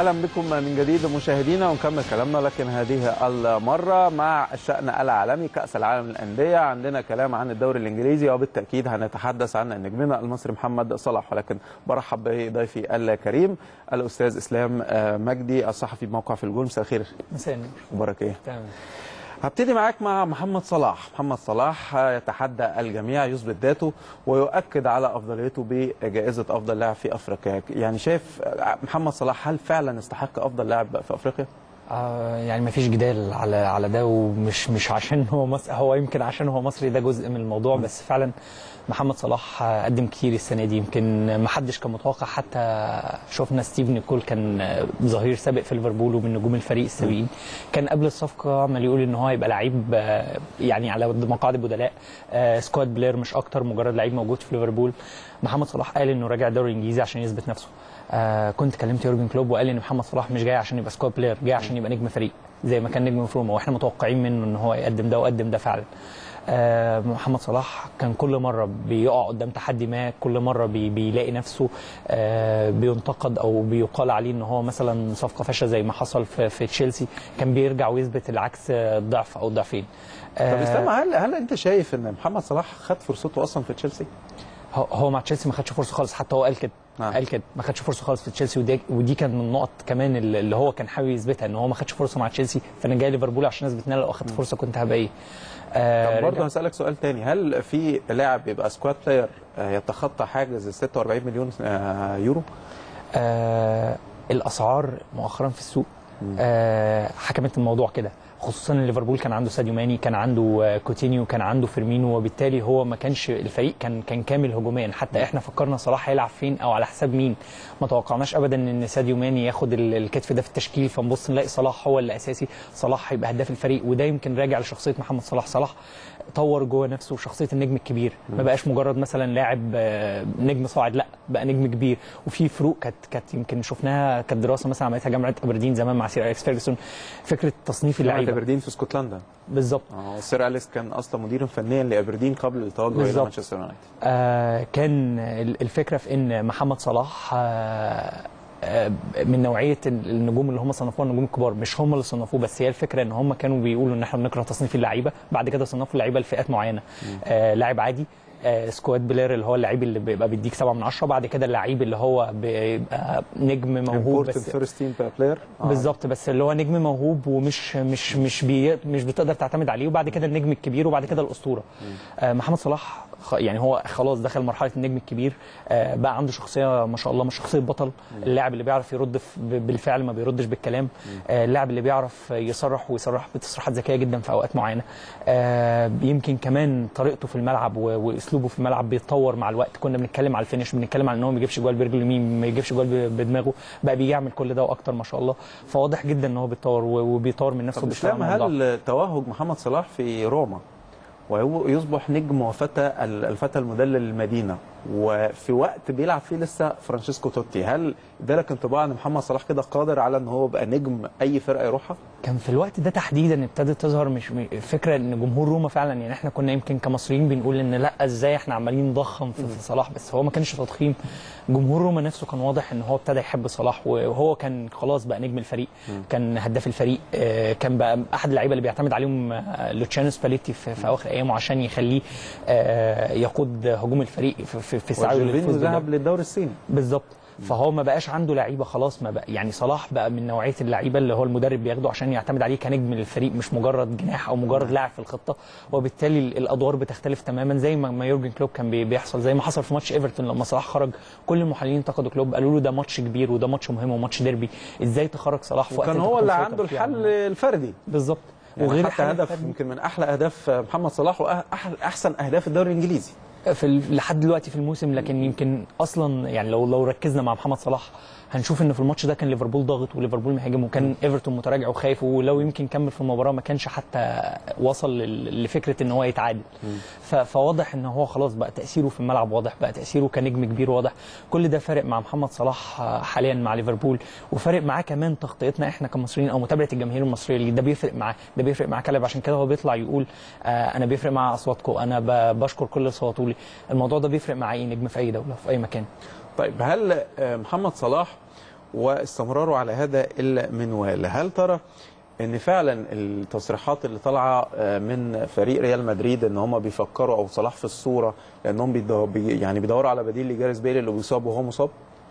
اهلا بكم من جديد مشاهدينا ونكمل كلامنا لكن هذه المره مع الشان العالمي كاس العالم للانديه عندنا كلام عن الدوري الانجليزي وبالتاكيد هنتحدث عن نجمنا المصري محمد صلاح ولكن برحب بضيفي الكريم الاستاذ اسلام مجدي الصحفي بموقع في الجول مساء الخير مساء النور اخبارك ايه تمام هبتدي معاك مع محمد صلاح محمد صلاح يتحدى الجميع يثبت ذاته ويؤكد على افضليته بجائزه افضل لاعب في افريقيا يعني شايف محمد صلاح هل فعلا يستحق افضل لاعب في افريقيا آه يعني ما فيش جدال على على ده ومش مش عشان هو مصر هو يمكن عشان هو مصري ده جزء من الموضوع بس فعلا محمد صلاح قدم كتير السنه دي يمكن ما حدش كان متوقع حتى شفنا ستيف نيكول كان ظهير سابق في ليفربول ومن نجوم الفريق السابقين كان قبل الصفقه عمال يقول ان هو هيبقى لعيب يعني على مقاعد البدلاء سكواد بلاير مش اكتر مجرد لعيب موجود في ليفربول محمد صلاح قال انه راجع الدوري الانجليزي عشان يثبت نفسه آه كنت كلمت يورجن كلوب وقال ان محمد صلاح مش جاي عشان يبقى سكواد بلاير جاي عشان يبقى نجم فريق زي ما كان نجم في روما واحنا متوقعين منه ان هو يقدم ده وقدم ده فعلا آه محمد صلاح كان كل مره بيقع قدام تحدي ما كل مره بي بيلاقي نفسه آه بينتقد او بيقال عليه ان هو مثلا صفقه فاشله زي ما حصل في, في تشيلسي كان بيرجع ويثبت العكس ضعف او ضعفين آه طب اسلام هل هل انت شايف ان محمد صلاح خد فرصته اصلا في تشيلسي؟ هو مع تشيلسي ما خدش فرصه خالص حتى هو قال كده آه. قال كده ما خدش فرصه خالص في تشيلسي ودي, ودي كانت من النقط كمان اللي هو كان حابب يثبتها ان هو ما خدش فرصه مع تشيلسي فانا جاي ليفربول عشان اثبت ان انا لو اخدت فرصه كنت هبقى ايه آه طب برضه هسالك سؤال تاني هل في لاعب يبقى سكواد بلاير يتخطى حاجز ال 46 مليون آه يورو؟ آه الاسعار مؤخرا في السوق آه حكمت الموضوع كده خصوصا ان ليفربول كان عنده ساديو ماني كان عنده كوتينيو كان عنده فيرمينو وبالتالي هو ما كانش الفريق كان كان كامل هجوميا حتى احنا فكرنا صلاح هيلعب فين او على حساب مين ما توقعناش ابدا ان ساديو ماني ياخد الكتف ده في التشكيل فنبص نلاقي صلاح هو اللي اساسي صلاح هيبقى هداف الفريق وده يمكن راجع لشخصيه محمد صلاح صلاح طور جوه نفسه شخصيه النجم الكبير ما بقاش مجرد مثلا لاعب نجم صاعد لا بقى نجم كبير وفي فروق كانت كانت يمكن شفناها كانت دراسه مثلا عملتها جامعه ابردين زمان مع سير اليكس فيرجسون فكره تصنيف اللعيبه ابردين في اسكتلندا بالظبط اه سير اليكس كان اصلا مديرا فنيا لابردين قبل التوجه الى مانشستر يونايتد آه كان الفكره في ان محمد صلاح آه من نوعيه النجوم اللي هم صنفوها النجوم الكبار مش هم اللي صنفوه بس هي الفكره ان هم كانوا بيقولوا ان احنا بنكره تصنيف اللعيبه بعد كده صنفوا اللعيبه لفئات معينه آه لاعب عادي آه سكواد بلاير اللي هو اللعيب اللي بيبقى بيديك 7 من 10 بعد كده اللعيب اللي هو بيبقى نجم موهوب بس فيرست تيم بلاير آه. بالظبط بس اللي هو نجم موهوب ومش مش مش بي مش بتقدر تعتمد عليه وبعد كده النجم الكبير وبعد كده الاسطوره آه محمد صلاح يعني هو خلاص دخل مرحله النجم الكبير آه بقى عنده شخصيه ما شاء الله مش شخصيه بطل اللاعب اللي بيعرف يرد بالفعل ما بيردش بالكلام آه اللاعب اللي بيعرف يصرح ويصرح بتصريحات ذكيه جدا في اوقات معينه آه يمكن كمان طريقته في الملعب واسلوبه في الملعب بيتطور مع الوقت كنا بنتكلم على الفينش بنتكلم على ان هو ما بيجيبش جوال برجله اليمين ما يجيبش جوال بدماغه بقى بيعمل كل ده واكتر ما شاء الله فواضح جدا ان هو بيتطور وبيطور من نفسه طب اسلام هل توهج محمد صلاح في روما ويصبح نجم وفتى الفتى المدلل للمدينه وفي وقت بيلعب فيه لسه فرانشيسكو توتي هل ادالك انطباع ان محمد صلاح كده قادر على ان هو بقى نجم اي فرقه يروحها كان في الوقت ده تحديدا ابتدت تظهر مش فكره ان جمهور روما فعلا يعني احنا كنا يمكن كمصريين بنقول ان لا ازاي احنا عمالين نضخم في, في صلاح بس هو ما كانش تضخيم جمهور روما نفسه كان واضح ان هو ابتدى يحب صلاح وهو كان خلاص بقى نجم الفريق كان هداف الفريق كان بقى احد اللعيبه اللي بيعتمد عليهم لوتشانو سباليتي في, في اواخر ايامه عشان يخليه يقود هجوم الفريق في, في السعي للفوز ذهب للدوري الصيني بالظبط فهو ما بقاش عنده لعيبه خلاص ما بقى يعني صلاح بقى من نوعيه اللعيبه اللي هو المدرب بياخده عشان يعتمد عليه كنجم للفريق مش مجرد جناح او مجرد لاعب في الخطه وبالتالي الادوار بتختلف تماما زي ما يورجن كلوب كان بيحصل زي ما حصل في ماتش ايفرتون لما صلاح خرج كل المحللين انتقدوا كلوب قالوا له ده ماتش كبير وده ماتش مهم وماتش ديربي ازاي تخرج صلاح في وقت وكان هو اللي عنده الحل الفردي بالظبط يعني وغير حتى هدف يمكن من احلى اهداف محمد صلاح واحسن اهداف الدوري الانجليزي في لحد دلوقتي في الموسم لكن يمكن اصلا يعني لو لو ركزنا مع محمد صلاح هنشوف ان في الماتش ده كان ليفربول ضاغط وليفربول مهاجم وكان ايفرتون متراجع وخايف ولو يمكن كمل في المباراه ما كانش حتى وصل لفكره ان هو يتعادل فواضح ان هو خلاص بقى تاثيره في الملعب واضح بقى تاثيره كنجم كبير واضح كل ده فارق مع محمد صلاح حاليا مع ليفربول وفارق معاه كمان تغطيتنا احنا كمصريين او متابعه الجماهير المصريه اللي ده بيفرق معاه ده بيفرق مع كلب عشان كده هو بيطلع يقول آه انا بيفرق مع اصواتكم انا بشكر كل اللي صوتوا لي الموضوع ده بيفرق مع اي نجم في اي دوله في اي مكان طيب هل محمد صلاح واستمراره على هذا المنوال هل ترى ان فعلا التصريحات اللي طالعه آه، من فريق ريال مدريد ان هم بيفكروا او صلاح في الصوره لانهم بيدو بي يعني بيدوروا على بديل لجاريس بيل اللي بيصاب وهو مصاب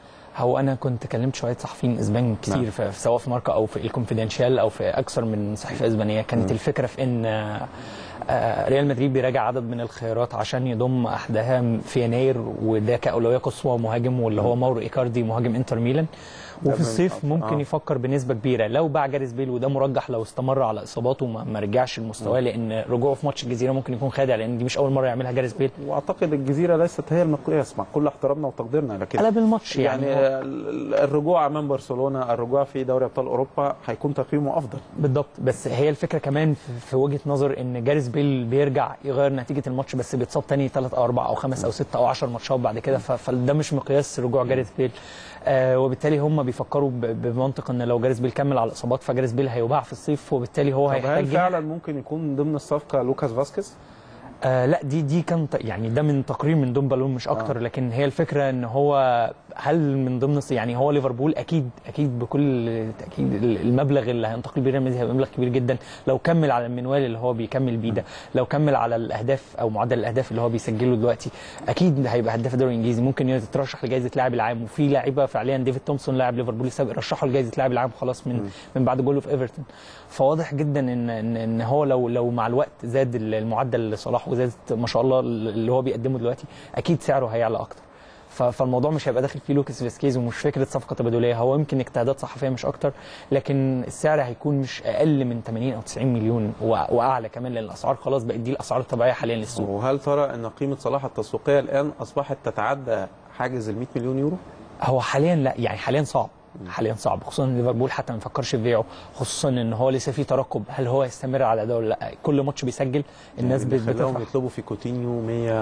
هو انا كنت كلمت شويه صحفيين اسبان كتير نعم. في في- سواء في ماركا او في الكونفيدنشال او في اكثر من صحيفه اسبانيه كانت الفكره في ان آه، آه، ريال مدريد بيراجع عدد من الخيارات عشان يضم احدها في يناير وده كاولويه قصوى مهاجم واللي هو ماورو ايكاردي مهاجم انتر ميلان ده وفي من- الصيف ممكن آه. يفكر بنسبه كبيره لو باع جاريس بيل وده مرجح لو استمر على اصاباته ما ما رجعش لمستواه لان رجوعه في ماتش الجزيره ممكن يكون خادع لان دي مش اول مره يعملها جاريس بيل واعتقد الجزيره ليست هي المقياس مع كل احترامنا وتقديرنا لكن قلب الماتش يعني, يعني, يعني هو- ال- الرجوع امام برشلونه الرجوع في دوري ابطال اوروبا هيكون تقييمه افضل بالضبط بس هي الفكره كمان في- في وجهه نظر ان جاريس بيل بيرجع يغير نتيجه الماتش بس بيتصاب تاني ثلاث او اربع او خمس او ست او 10 ماتشات بعد كده ف- فده مش مقياس رجوع جاريس بيل آه وبالتالي هم بيفكروا ب- بمنطق ان لو جاريس بيل كمل على الاصابات فجاريس بيل هيباع في الصيف وبالتالي هو طب هل هيحتاج فعلا ممكن يكون من ضمن الصفقه لوكاس فاسكيز آه لا دي دي كان ت- يعني ده من تقرير من دون بالون مش اكتر آه. آه. لكن هي الفكره ان هو هل من ضمن الص- يعني هو ليفربول اكيد اكيد بكل تاكيد ال- المبلغ اللي هينتقل بيه ريال مدريد هيبقى مبلغ كبير جدا لو كمل على المنوال اللي هو بيكمل بيه ده لو كمل على الاهداف او معدل الاهداف اللي هو بيسجله دلوقتي اكيد هيبقى هداف الدوري الانجليزي ممكن يترشح لجائزه لاعب العام وفي لاعيبه فعليا ديفيد تومسون لاعب ليفربول السابق رشحه لجائزه لاعب العام خلاص من من بعد جوله في ايفرتون فواضح جدا ان ان, إن هو لو لو مع الوقت زاد المعدل لصلاح وزادت ما شاء الله اللي هو بيقدمه دلوقتي اكيد سعره هيعلى اكتر ف- فالموضوع مش هيبقى داخل فيه لوكاس فاسكيز ومش فكره صفقه تبادليه هو يمكن اجتهادات صحفيه مش اكتر لكن السعر هيكون مش اقل من 80 او 90 مليون و- واعلى كمان لان الاسعار خلاص بقت دي الاسعار الطبيعيه حاليا للسوق وهل ترى ان قيمه صلاح التسويقيه الان اصبحت تتعدى حاجز ال 100 مليون يورو هو حاليا لا يعني حاليا صعب حاليا صعب خصوصا ان ليفربول حتى ما فكرش في بيعه خصوصا ان هو لسه في ترقب هل هو يستمر على ده ولا لا كل ماتش بيسجل الناس اللي بت- خلاهم بتفرح يطلبوا في كوتينيو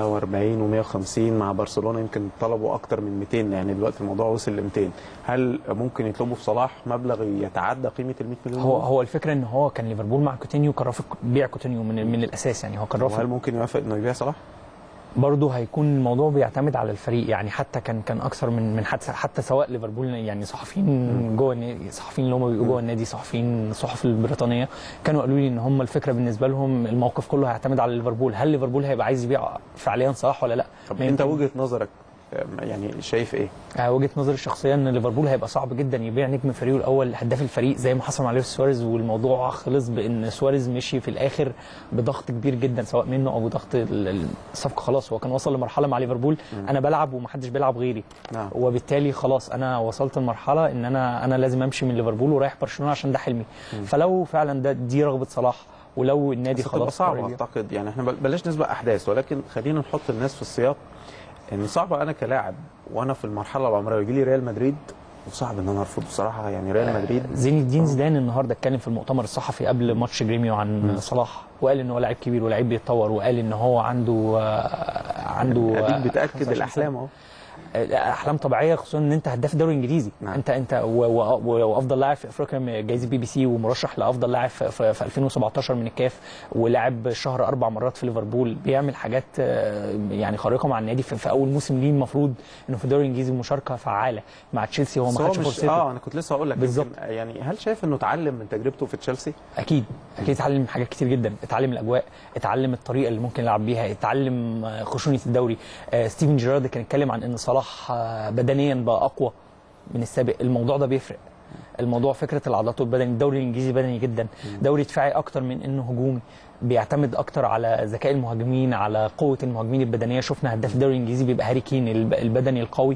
140 و150 مع برشلونه يمكن طلبوا اكتر من 200 يعني دلوقتي الموضوع وصل ل 200 هل ممكن يطلبوا في صلاح مبلغ يتعدى قيمه ال 100 مليون هو يورو؟ هو الفكره ان هو كان ليفربول مع كوتينيو كان رافض بيع كوتينيو من من الاساس يعني هو كان وهل رافض ممكن يوافق انه يبيع صلاح؟ برضه هيكون الموضوع بيعتمد على الفريق يعني حتى كان كان اكثر من من حتى حتى سواء ليفربول يعني صحفيين جوه النادي صحفيين اللي هم بيبقوا جوه النادي صحفيين الصحف البريطانيه كانوا قالوا لي ان هم الفكره بالنسبه لهم الموقف كله هيعتمد على ليفربول هل ليفربول هيبقى عايز يبيع فعليا صلاح ولا لا طب ما انت يمكن- وجهه نظرك آه، يعني شايف ايه؟ آه، وجهه نظري الشخصيه ان ليفربول هيبقى صعب جدا يبيع نجم فريقه الاول هداف الفريق زي ما حصل مع لويس سواريز والموضوع خلص بان سواريز مشي في الاخر بضغط كبير جدا سواء منه او بضغط ال- ال- الصفقه خلاص هو كان وصل لمرحله مع ليفربول انا بلعب ومحدش بيلعب غيري نعم. وبالتالي خلاص انا وصلت لمرحله ان انا انا لازم امشي من ليفربول ورايح برشلونه عشان ده حلمي فلو فعلا ده دي رغبه صلاح ولو النادي بس تبقى خلاص صعبه قرر يبيع. اعتقد يعني احنا بل- بلاش نسبق احداث ولكن خلينا نحط الناس في السياق ان صعبه انا كلاعب وانا في المرحله العمريه يجي لي ريال مدريد وصعب ان انا ارفض بصراحه يعني ريال مدريد زين الدين زيدان النهارده اتكلم في المؤتمر الصحفي قبل ماتش جريميو عن صلاح وقال ان هو لاعب كبير ولاعيب بيتطور وقال ان هو عنده آه، عنده اديك آه، بتاكد 25 الاحلام اهو آه، احلام طبيعيه خصوصا ان انت هداف الدوري الانجليزي نعم. انت انت و- و- وافضل لاعب في افريقيا جايزه بي بي سي ومرشح لافضل لاعب في, في, في 2017 من الكاف ولاعب الشهر اربع مرات في ليفربول بيعمل حاجات آه، يعني خارقه مع النادي في, في اول موسم ليه المفروض انه في الدوري الانجليزي مشاركه فعاله مع تشيلسي هو بس ما هو خدش مش فرصته اه انا كنت لسه هقول لك بالظبط. يمكن يعني هل شايف انه اتعلم من تجربته في تشيلسي؟ اكيد اكيد اتعلم حاجات كتير جدا اتعلم الاجواء اتعلم الطريقه اللي ممكن يلعب بيها اتعلم آه، خشونه الدوري آه، ستيفن جيرارد كان اتكلم عن ان صلاح آه، بدنيا بقى اقوى من السابق الموضوع ده بيفرق الموضوع فكره العضلات والبدني الدوري الانجليزي بدني جدا دوري دفاعي اكتر من انه هجومي بيعتمد اكتر على ذكاء المهاجمين على قوه المهاجمين البدنيه شفنا هداف الدوري الانجليزي بيبقى هاري كين الب- البدني القوي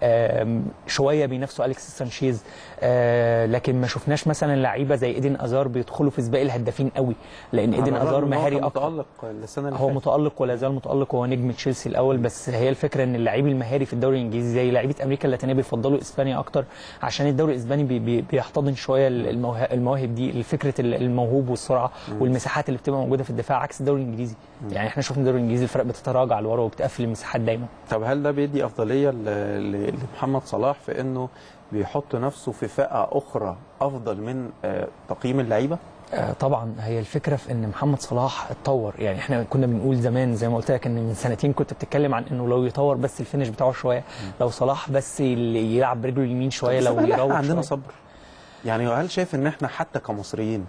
آم، شويه بينافسوا اليكس سانشيز آه، لكن ما شفناش مثلا لعيبه زي ايدن ازار بيدخلوا في سباق الهدافين قوي لان ايدن على ازار الرغم إن هو مهاري كان اكتر متالق السنه اللي هو فاتت. متالق ولا زال متالق وهو نجم تشيلسي الاول بس هي الفكره ان اللعيب المهاري في الدوري الانجليزي زي لعيبه امريكا اللاتينيه بيفضلوا اسبانيا اكتر عشان الدوري الاسباني بي بي بيحتضن شويه الموه- المواهب دي فكره الموهوب والسرعه والمساحات اللي بتبقى موجوده في الدفاع عكس الدوري الانجليزي يعني احنا شفنا الدوري الانجليزي الفرق بتتراجع لورا وبتقفل المساحات دايما طب هل ده بيدي افضليه ل- ل- لمحمد صلاح في انه بيحط نفسه في فئه اخرى افضل من آه، تقييم اللعيبه؟ آه، طبعا هي الفكره في ان محمد صلاح اتطور يعني احنا كنا بنقول زمان زي ما قلت لك ان من سنتين كنت بتتكلم عن انه لو يطور بس الفينش بتاعه شويه لو صلاح بس اللي يلعب برجله اليمين شويه بس لو هل احنا يروح عندنا شوية. صبر يعني هل شايف ان احنا حتى كمصريين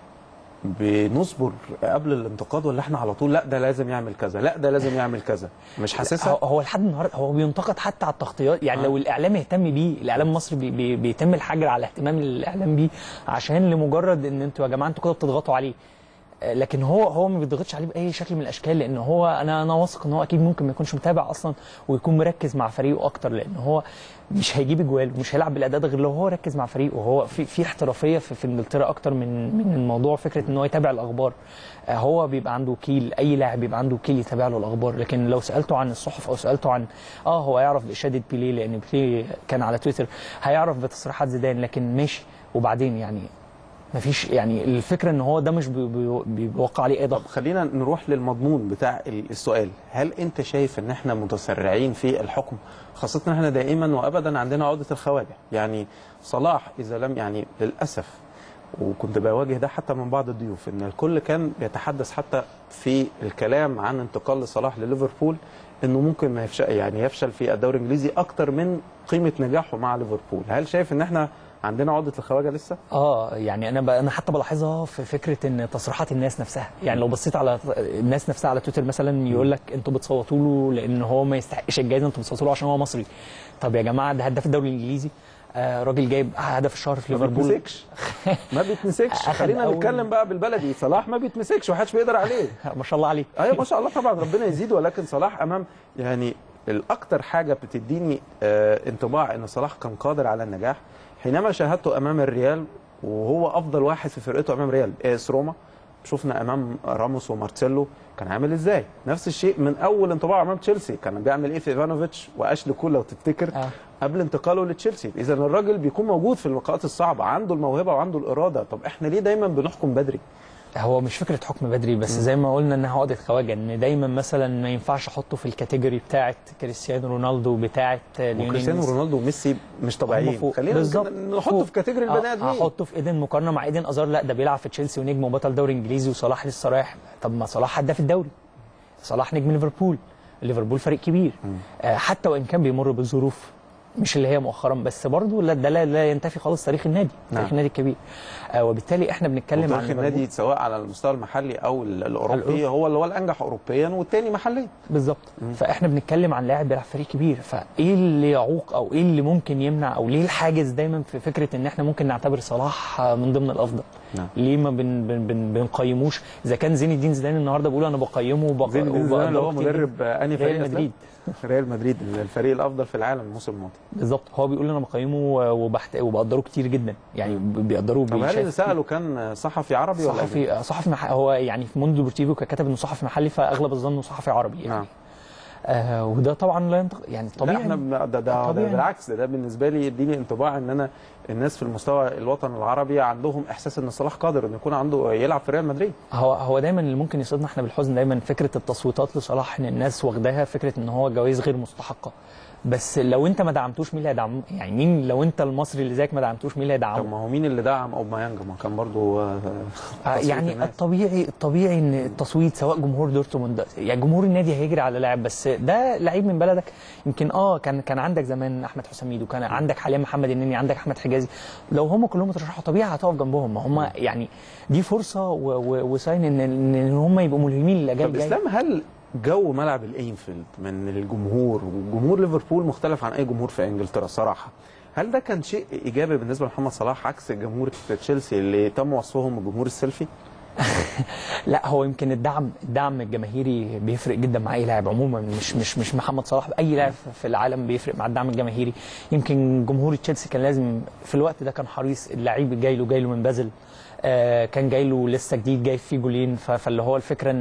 بنصبر قبل الانتقاد ولا احنا على طول لا ده لازم يعمل كذا لا ده لازم يعمل كذا مش هو, حاسسها هو لحد النهارده هو بينتقد حتى على التغطيات يعني آه. آه. لو الاعلام اهتم بيه الاعلام المصري بي بي بيتم الحجر على اهتمام الاعلام بيه عشان لمجرد ان انتوا يا جماعه انتوا كده بتضغطوا عليه آه، لكن هو هو ما بيضغطش عليه باي شكل من الاشكال لان هو انا انا واثق ان هو اكيد ممكن ما يكونش متابع اصلا ويكون مركز مع فريقه اكتر لان هو مش هيجيب اجوال ومش هيلعب بالاداء ده غير لو هو ركز مع فريقه وهو في في احترافيه في, في انجلترا اكتر من من الموضوع فكره ان هو يتابع الاخبار آه، هو بيبقى عنده وكيل اي لاعب بيبقى عنده وكيل يتابع له الاخبار لكن لو سالته عن الصحف او سالته عن اه هو يعرف باشاده بيليه لان بيليه كان على تويتر هيعرف بتصريحات زيدان لكن ماشي وبعدين يعني مفيش يعني الفكره ان هو ده مش بي- بي- بيوقع عليه اي طب ضغط خلينا نروح للمضمون بتاع ال- السؤال هل انت شايف ان احنا متسرعين في الحكم خاصة ان احنا دائما وابدا عندنا عقدة الخواجة يعني صلاح اذا لم يعني للاسف وكنت بواجه ده حتى من بعض الضيوف ان الكل كان بيتحدث حتى في الكلام عن انتقال صلاح لليفربول انه ممكن ما يفشل يعني يفشل في الدوري الانجليزي اكتر من قيمة نجاحه مع ليفربول هل شايف ان احنا عندنا عقدة الخواجة لسه؟ اه يعني انا ب... انا حتى بلاحظها في فكره ان تصريحات الناس نفسها يعني لو بصيت على الناس نفسها على تويتر مثلا يقول لك انتوا بتصوتوا له لان هو ما يستحقش الجائزه انتوا بتصوتوا له عشان هو مصري طب يا جماعه ده هداف الدوري الانجليزي آه راجل جايب هدف الشهر في ما ليفربول بيتمسكش ما بيتمسكش أخد خلينا أول- نتكلم بقى بالبلدي صلاح ما بيتمسكش ومحدش بيقدر عليه ما شاء الله عليه ايوه ما شاء الله طبعا ربنا يزيد ولكن صلاح امام يعني الاكتر حاجه بتديني آه انطباع ان صلاح كان قادر على النجاح حينما شاهدته امام الريال وهو افضل واحد في فرقته امام ريال اس روما شفنا امام راموس ومارتسيلو كان عامل ازاي نفس الشيء من اول انطباع امام تشيلسي كان بيعمل ايه في ايفانوفيتش واشلي كول لو تفتكر آه. قبل انتقاله لتشيلسي اذا الراجل بيكون موجود في اللقاءات الصعبه عنده الموهبه وعنده الاراده طب احنا ليه دايما بنحكم بدري هو مش فكره حكم بدري بس زي ما قلنا انها عقده خواجه ان دايما مثلا ما ينفعش احطه في الكاتيجوري بتاعه كريستيانو رونالدو بتاعه ليونيل وكريستيانو ميسي. رونالدو وميسي مش هم طبيعيين فوق. خلينا بالظبط. نحطه فوق. في كاتيجوري البني ادمين هحطه في ايدن مقارنه مع ايدن ازار لا ده بيلعب في تشيلسي ونجم وبطل دوري انجليزي وصلاح لسه رايح طب ما صلاح هداف الدوري صلاح نجم ليفربول ليفربول فريق كبير آه حتى وان كان بيمر بظروف مش اللي هي مؤخرا بس برضه لا ده لا, لا ينتفي خالص تاريخ النادي نعم. تاريخ النادي الكبير آه وبالتالي احنا بنتكلم عن تاريخ ليفربول. النادي سواء على المستوى المحلي او ال- الاوروبي الأوروبي. هو اللي هو الانجح اوروبيا والتاني محليا بالظبط فاحنا بنتكلم عن لاعب بيلعب في فريق كبير فايه اللي يعوق او ايه اللي ممكن يمنع او ليه الحاجز دايما في فكره ان احنا ممكن نعتبر صلاح من ضمن الافضل نعم. ليه ما بن بن بن بنقيموش اذا كان زين الدين زيدان النهارده بيقول انا بقيمه وبق... زين الدين زيدان اللي هو وبقدره كتير مدرب آه، انهي فريق ريال يا إسلام؟ مدريد ريال مدريد الفريق الافضل في العالم الموسم الماضي بالظبط هو بيقول انا بقيمه وبحت... وبقدره كتير جدا يعني بيقدروه طب هل بيشاف- اللي ساله كان صحفي عربي ولا أجنبي؟ صحفي صحفي مح... هو يعني في موندو ديبورتيفو كان كتب انه صحفي محلي فاغلب الظن انه صحفي عربي يعني نعم آه وده طبعا لا ينطق يعني لا طبيعي احنا بن- ده, ده, ده طبيعي. بالعكس ده, ده بالنسبه لي يديني انطباع ان انا الناس في المستوى الوطن العربي عندهم احساس ان صلاح قادر انه يكون عنده يلعب في ريال مدريد هو هو دايما اللي ممكن يصيدنا احنا بالحزن دايما فكره التصويتات لصلاح ان الناس واخداها فكره ان هو جوائز غير مستحقه بس لو انت ما دعمتوش مين اللي هيدعمه يعني مين لو انت المصري اللي زيك ما دعمتوش مين اللي طب هيدعمه ما هو مين اللي دعم اوباميانج ما كان برضو آه، آه، تصويت يعني الناس. الطبيعي الطبيعي ان التصويت سواء جمهور دورتموند يعني جمهور النادي هيجري على لاعب بس ده لعيب من بلدك يمكن اه كان كان عندك زمان احمد حسام ميدو كان عندك حاليا محمد النني عندك احمد حجازي لو هم كلهم اترشحوا طبيعي هتقف جنبهم ما هم يعني دي فرصه و- و- وساين ان ان هم يبقوا ملهمين للاجيال طب الجايه اسلام هل جو ملعب الانفيلد من الجمهور وجمهور ليفربول مختلف عن اي جمهور في انجلترا صراحه هل ده كان شيء ايجابي بالنسبه لمحمد صلاح عكس جمهور تشيلسي اللي تم وصفهم بالجمهور السيلفي؟ لا هو يمكن الدعم الدعم الجماهيري بيفرق جدا مع اي لاعب عموما مش مش مش محمد صلاح اي لاعب في العالم بيفرق مع الدعم الجماهيري يمكن جمهور تشيلسي كان لازم في الوقت ده كان حريص اللعيب جاي له جاي له من بازل آه كان جاي له لسه جديد جاي فيه جولين ف- فاللي هو الفكره ان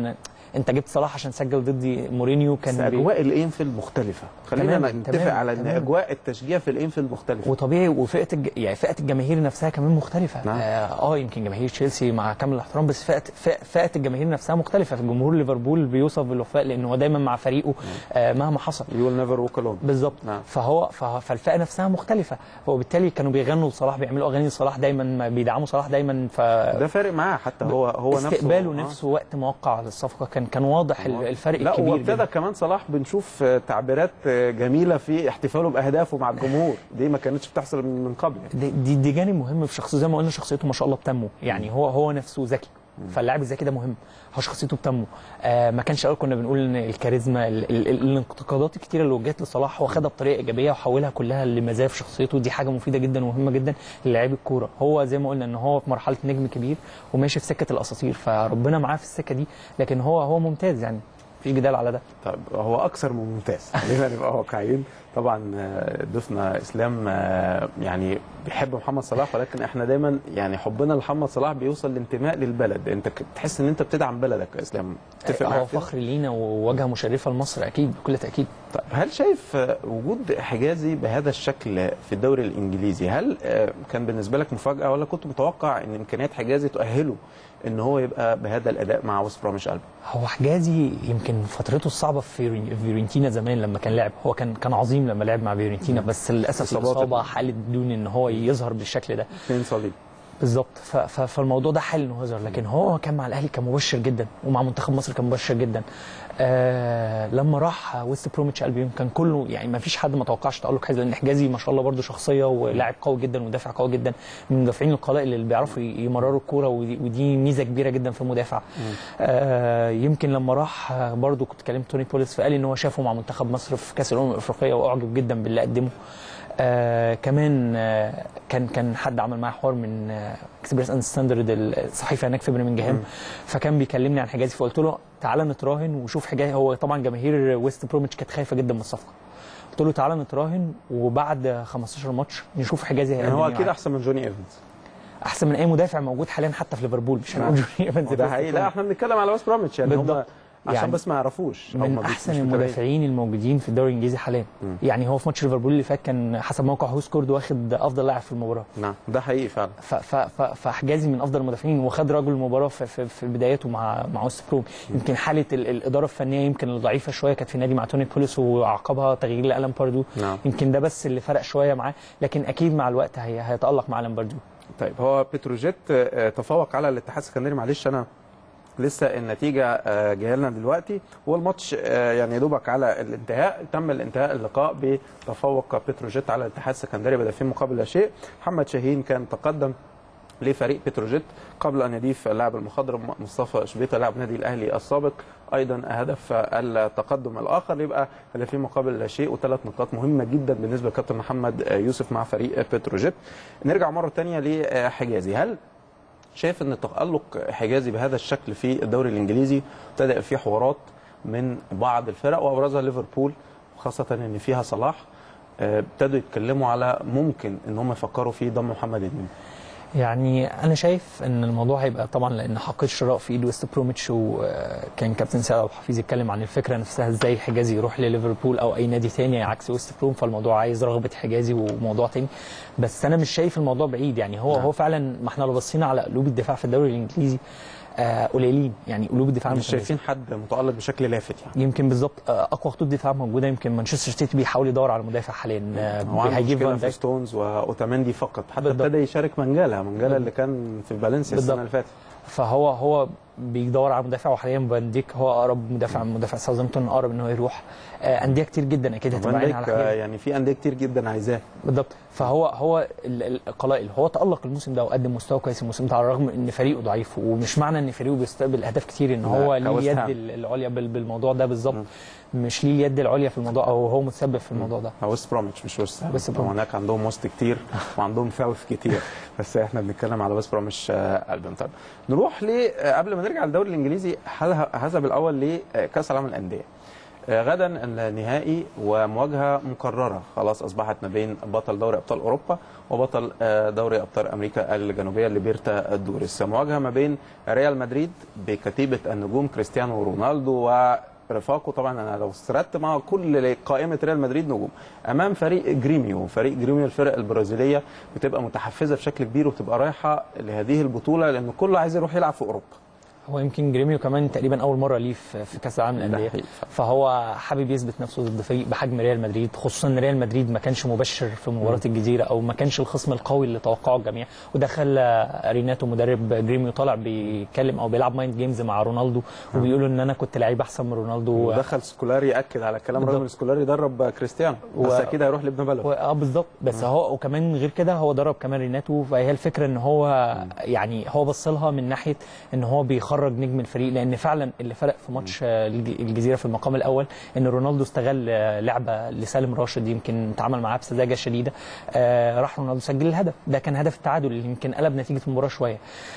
انت جبت صلاح عشان سجل ضد مورينيو بس كان بي- اجواء الانفيلد مختلفه خلينا تماماً، نتفق تماماً، على ان تماماً. اجواء التشجيع في الانفيلد مختلفه وطبيعي وفئه الج... يعني فئه الجماهير نفسها كمان مختلفه نعم. اه, آه يمكن جماهير تشيلسي مع كامل الاحترام بس فئه فئه, فئة الجماهير نفسها مختلفه في جمهور ليفربول بيوصف بالوفاء لانه هو دايما مع فريقه آه مهما حصل يو ويل نيفر ووك الون بالظبط نعم. فهو فه- فالفئه نفسها مختلفه وبالتالي كانوا بيغنوا لصلاح بيعملوا اغاني لصلاح دايما بيدعموا صلاح دايما ف ده فارق معاه حتى هو هو نفسه استقباله آه. نفسه وقت موقع الصفقه كان كان واضح ال- الفرق لا الكبير وابتدى جدا. كمان صلاح بنشوف آه، تعبيرات آه، جميله في احتفاله باهدافه مع الجمهور دي ما كانتش بتحصل من من قبل يعني. دي دي, دي جانب مهم في شخصيته زي ما قلنا شخصيته ما شاء الله بتنمو يعني هو هو نفسه ذكي فاللاعب الذكي ده مهم هو شخصيته بتنمو آه ما كانش الاول كنا بنقول ان الكاريزما ال ال ال الانتقادات الكتيره اللي وجهت لصلاح هو خدها بطريقه ايجابيه وحولها كلها لمزايا في شخصيته دي حاجه مفيده جدا ومهمه جدا للاعيب الكوره هو زي ما قلنا ان هو في مرحله نجم كبير وماشي في سكه الاساطير فربنا معاه في السكه دي لكن هو هو ممتاز يعني مفيش جدال على ده طيب هو اكثر من ممتاز خلينا نبقى واقعيين طبعا آه، ضيفنا اسلام آه، يعني بيحب محمد صلاح ولكن احنا دايما يعني حبنا لمحمد صلاح بيوصل لانتماء للبلد انت ك- تحس ان انت بتدعم بلدك يا اسلام تتفق هو معاك في كده؟ فخر لينا وواجهه مشرفه لمصر اكيد بكل تاكيد طيب هل شايف آه، وجود حجازي بهذا الشكل في الدوري الانجليزي هل آه، كان بالنسبه لك مفاجاه ولا كنت متوقع ان امكانيات حجازي تؤهله ان هو يبقى بهذا الاداء مع وست بروميش البا هو حجازي يمكن فترته الصعبه في فيورين- فيورنتينا زمان لما كان لعب هو كان كان عظيم لما لعب مع فيورنتينا بس للاسف إصابات. الاصابه حالت دون ان هو يظهر بالشكل ده اثنين صليب بالظبط ف- ف- فالموضوع ده حل انه يظهر لكن هو كان مع الاهلي كان مبشر جدا ومع منتخب مصر كان مبشر جدا آه لما راح ويست بروميتش البيون كان كله يعني ما فيش حد ما توقعش تالق حجازي لان حجازي ما شاء الله برده شخصيه ولاعب قوي جدا ودافع قوي جدا من المدافعين القلائل اللي بيعرفوا يمرروا الكوره ودي, ودي ميزه كبيره جدا في المدافع آه يمكن لما راح آه، برضه كنت كلمت توني بوليس فقال لي ان هو شافه مع منتخب مصر في كاس الامم الافريقيه واعجب جدا باللي قدمه آه كمان آه كان كان حد عمل معايا حوار من آه اكسبريس اند ستاندرد الصحيفه هناك في برمنجهام فكان بيكلمني عن حجازي فقلت له تعالى نتراهن وشوف حجازي هو طبعا جماهير ويست بروميتش كانت خايفه جدا من الصفقه قلت له تعالى نتراهن وبعد 15 ماتش نشوف حجازي يعني هيقدم هو إيه اكيد معانا. احسن من جوني ايفنز احسن من اي مدافع موجود حاليا حتى في ليفربول مش هنقول نعم. جوني ايفنز ده بس حقيقي في لا احنا بنتكلم على ويست بروميتش يعني هم بالضبط. عشان يعني بس ما يعرفوش هم من مش- احسن مش متابعين. المدافعين الموجودين في الدوري الانجليزي حاليا مم. يعني هو في ماتش ليفربول اللي فات كان حسب موقع هو سكورد واخد افضل لاعب في المباراه نعم ده حقيقي فعلا ف- ف- ف- فحجازي من افضل المدافعين وخد رجل المباراه في, في, في بداياته مع مع وست بروم يمكن حاله ال- الاداره الفنيه يمكن الضعيفه شويه كانت في النادي مع توني بوليس وعقبها تغيير لالان باردو نعم. يمكن ده بس اللي فرق شويه معاه لكن اكيد مع الوقت هي هيتالق مع الان باردو طيب هو بتروجيت آه، تفوق على الاتحاد السكندري معلش انا لسه النتيجه آه، جايه لنا دلوقتي هو الماتش آه، يعني يا دوبك على الانتهاء تم الانتهاء اللقاء بتفوق بتروجيت على الاتحاد السكندري بهدفين مقابل لا شيء محمد شاهين كان تقدم لفريق بتروجيت قبل ان يضيف اللاعب المخضرم مصطفى شبيطه لاعب نادي الاهلي السابق ايضا هدف التقدم الاخر يبقى هدفين مقابل لا شيء وثلاث نقاط مهمه جدا بالنسبه لكابتن محمد يوسف مع فريق بتروجيت نرجع مره ثانيه لحجازي هل شايف ان تالق حجازي بهذا الشكل في الدوري الانجليزي ابتدى في حوارات من بعض الفرق وابرزها ليفربول خاصه ان فيها صلاح آه، ابتدوا يتكلموا على ممكن ان هم يفكروا في ضم محمد النني يعني انا شايف ان الموضوع هيبقى طبعا لان حق الشراء في ايد ويست بروميتش وكان كابتن سعد ابو حفيظ يتكلم عن الفكره نفسها ازاي حجازي يروح لليفربول او اي نادي تاني عكس ويست بروم فالموضوع عايز رغبه حجازي وموضوع تاني بس انا مش شايف الموضوع بعيد يعني هو نعم. هو فعلا ما احنا لو بصينا على قلوب الدفاع في الدوري الانجليزي آه قليلين يعني قلوب الدفاع مش المتميزة. شايفين حد متالق بشكل لافت يعني يمكن بالظبط آه، اقوى خطوط دفاع موجوده يمكن مانشستر سيتي بيحاول يدور على مدافع حاليا آه، هو عنده هيجيب مشكله فان في دايك ستونز واوتامندي فقط حتى بالضبط. ابتدى يشارك منجالا منجالا اللي كان في فالنسيا بالضبط. السنه اللي فاتت فهو هو بيدور على مدافع وحاليا فان ديك هو اقرب مدافع مدافع ساوثامبتون اقرب ان هو يروح آه، انديه كتير جدا اكيد هتبقى فان عينها على ديك آه، حاجه يعني في انديه كتير جدا عايزاه بالضبط فهو هو ال- ال- القلائل هو تالق الموسم ده وقدم مستوى كويس الموسم ده على الرغم ان فريقه ضعيف ومش معنى ان فريقه بيستقبل اهداف كتير ان لا، هو ليه كويست اليد هام. ال- العليا بال- بالموضوع ده بالظبط مش ليه اليد العليا في الموضوع او هو متسبب في الموضوع ده هو ويست بروميتش مش ويست هام. ويست هم بروميتش. هناك عندهم وسط كتير وعندهم ساوث كتير بس احنا بنتكلم على ويست بروميتش آه، البيون طيب نروح ل آه، قبل ما نرجع للدوري الانجليزي هذهب هذهب الاول لكاس العالم للانديه آه، غدا النهائي ومواجهه مكرره خلاص اصبحت ما بين بطل دوري ابطال اوروبا وبطل آه، دوري ابطال امريكا الجنوبيه ليبرتا دوريس مواجهه ما بين ريال مدريد بكتيبه النجوم كريستيانو رونالدو ورفاقه طبعا انا لو سردت مع كل قائمه ريال مدريد نجوم امام فريق جريميو فريق جريميو الفرق البرازيليه بتبقى متحفزه بشكل كبير وبتبقى رايحه لهذه البطوله لان كله عايز يروح يلعب في اوروبا هو يمكن جريميو كمان تقريبا اول مره ليه في في كاس العالم للانديه حقيقي. فهو حابب يثبت نفسه ضد فريق بحجم ريال مدريد خصوصا ان ريال مدريد ما كانش مبشر في مباراه الجزيره او ما كانش الخصم القوي اللي توقعه الجميع وده خلى ريناتو مدرب جريميو طالع بيتكلم او بيلعب مايند جيمز مع رونالدو وبيقولوا ان انا كنت لعيب احسن من رونالدو ودخل سكولاري ياكد على الكلام رغم ان بالضبط. سكولاري درب كريستيانو و- بس اكيد هيروح لابن بلده و- اه بالظبط بس هو وكمان غير كده هو درب كمان ريناتو فهي الفكره ان هو يعني هو بص لها من ناحيه ان هو بيخرج نجم الفريق لان فعلا اللي فرق في ماتش آه، الج- الجزيره في المقام الاول ان رونالدو استغل آه، لعبه لسالم راشد يمكن اتعامل معاه بسذاجه شديده آه، راح رونالدو سجل الهدف ده كان هدف التعادل اللي يمكن قلب نتيجه المباراه شويه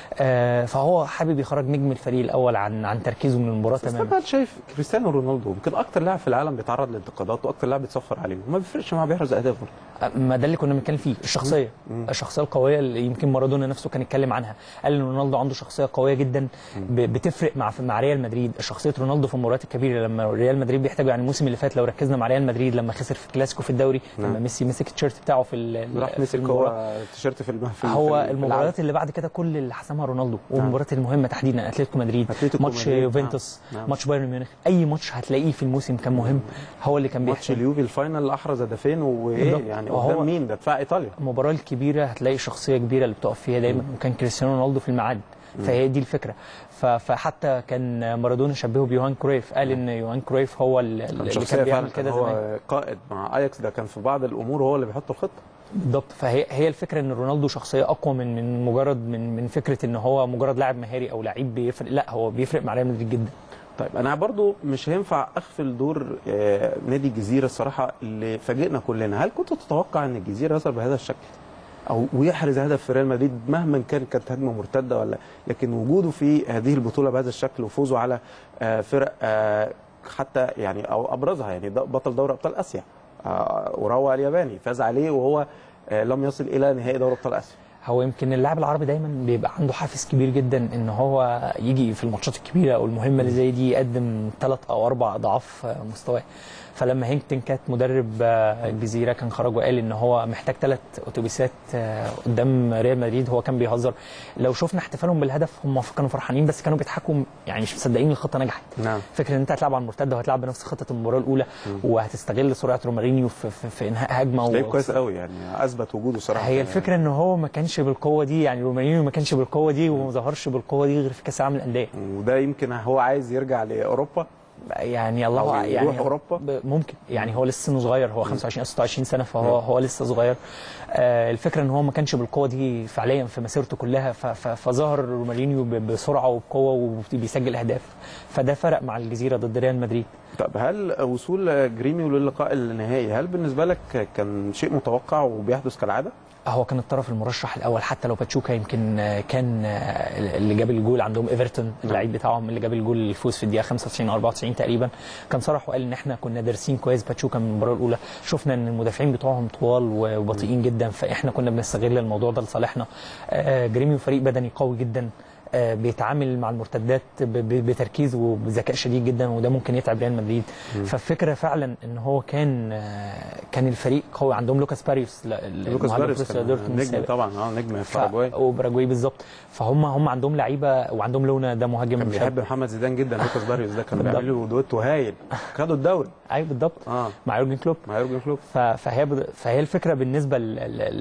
آه، فهو حابب يخرج نجم الفريق الاول عن عن تركيزه من المباراه بس تماما طبعا شايف كريستيانو رونالدو يمكن اكتر لاعب في العالم بيتعرض لانتقادات واكتر لاعب بيتصفر عليه وما بيفرقش معاه بيحرز اهدافه ما ده اللي كنا بنتكلم فيه الشخصيه الشخصيه القويه اللي يمكن مارادونا نفسه كان اتكلم عنها قال ان رونالدو عنده شخصيه قويه جدا ب- بتفرق مع مع ريال مدريد شخصيه رونالدو في المباريات الكبيره لما ريال مدريد بيحتاجوا يعني الموسم اللي فات لو ركزنا مع ريال مدريد لما خسر في الكلاسيكو في الدوري لما نعم. ميسي مسك التيشيرت بتاعه في ال- راح في مسك المباراة. هو التيشيرت في الم... في هو في المباريات اللي بعد كده كل اللي حسمها رونالدو والمباريات المهمه تحديدا اتلتيكو مدريد أتلتيكو ماتش مدريد، يوفنتوس نعم. نعم. ماتش بايرن ميونخ اي ماتش هتلاقيه في الموسم كان مهم هو اللي كان ماتش بيحسم اليوفي الفاينل اللي احرز هدفين وايه بالضبط. يعني وهو- قدام مين ده دفاع ايطاليا المباراه الكبيره هتلاقي شخصيه كبيره اللي بتقف فيها دايما وكان كريستيانو رونالدو في الميعاد فهي دي الفكره ف- فحتى كان مارادونا شبهه بيوهان كرويف قال ان يوهان كرويف هو ال- كان اللي شخصيه كان فعلا بيعمل كان كده زمان هو قائد مع اياكس ده كان في بعض الامور هو اللي بيحط الخطه بالضبط فهي هي الفكره ان رونالدو شخصيه اقوى من من مجرد من من فكره ان هو مجرد لاعب مهاري او لعيب بيفرق لا هو بيفرق مع ريال مدريد جدا طيب انا برضو مش هينفع اغفل دور آه، نادي الجزيره الصراحه اللي فاجئنا كلنا هل كنت تتوقع ان الجزيره يصل بهذا الشكل او ويحرز هدف في ريال مدريد مهما كان كانت هجمه مرتده ولا لكن وجوده في هذه البطوله بهذا الشكل وفوزه على آه، فرق آه، حتى يعني او ابرزها يعني ده بطل دوري ابطال اسيا آه، اوراوا الياباني فاز عليه وهو آه، لم يصل الى نهائي دوري ابطال اسيا هو يمكن اللاعب العربي دايما بيبقى عنده حافز كبير جدا ان هو يجي في الماتشات الكبيره او المهمه اللي زي دي يقدم ثلاث او اربع اضعاف مستواه فلما هينكتن كات مدرب آه، الجزيره كان خرج وقال ان هو محتاج ثلاث اتوبيسات آه، قدام ريال مدريد هو كان بيهزر لو شفنا احتفالهم بالهدف هم كانوا فرحانين بس كانوا بيضحكوا يعني مش مصدقين الخطه نجحت نعم فكره ان انت هتلعب على المرتده وهتلعب بنفس خطه المباراه الاولى وهتستغل سرعه رومارينيو في, في, في انهاء هجمه لعيب و- كويس قوي يعني اثبت وجوده صراحه هي الفكره ان هو ما كانش بالقوه دي يعني رومانينيو ما كانش بالقوه دي وما ظهرش بالقوه دي غير في كاس العالم للانديه وده يمكن هو عايز يرجع لاوروبا يعني أو الله يروح يعني أوروبا؟ ب- ممكن يعني هو لسه سنه صغير هو 25 او 26 سنه فهو هو لسه صغير آه الفكره ان هو ما كانش بالقوه دي فعليا في مسيرته كلها ف- ف- فظهر رومارينيو ب- بسرعه وبقوه وبيسجل اهداف فده فرق مع الجزيره ضد ريال مدريد طب هل وصول جريميو للقاء النهائي هل بالنسبه لك كان شيء متوقع وبيحدث كالعاده؟ هو كان الطرف المرشح الاول حتى لو باتشوكا يمكن آه، كان آه، اللي جاب الجول عندهم ايفرتون اللعيب بتاعهم اللي جاب الجول الفوز في الدقيقه 95 او 94 تقريبا كان صرح وقال ان احنا كنا دارسين كويس باتشوكا من المباراه الاولى شفنا ان المدافعين بتوعهم طوال وبطيئين جدا فاحنا كنا بنستغل الموضوع ده لصالحنا آه، جريميو فريق بدني قوي جدا آه، بيتعامل مع المرتدات ب- ب- بتركيز وبذكاء شديد جدا وده ممكن يتعب ريال مدريد فالفكره فعلا ان هو كان آه، كان الفريق قوي عندهم لوكاس باريوس لا- لوكاس المهاجم باريس بروسيا كان دورتموند نجم السابق. طبعا اه نجم في ف... باراجواي وباراجواي بالظبط فهم هم عندهم لعيبه وعندهم لونا ده مهاجم كان شاب. بيحب محمد زيدان جدا لوكاس باريوس ده كان بالضبط. بيعمل له دويتو هايل خدوا الدوري ايوه بالضبط اه مع يورجن كلوب مع يورجن كلوب ف- فهي بد... فهي الفكره بالنسبه ل- ل-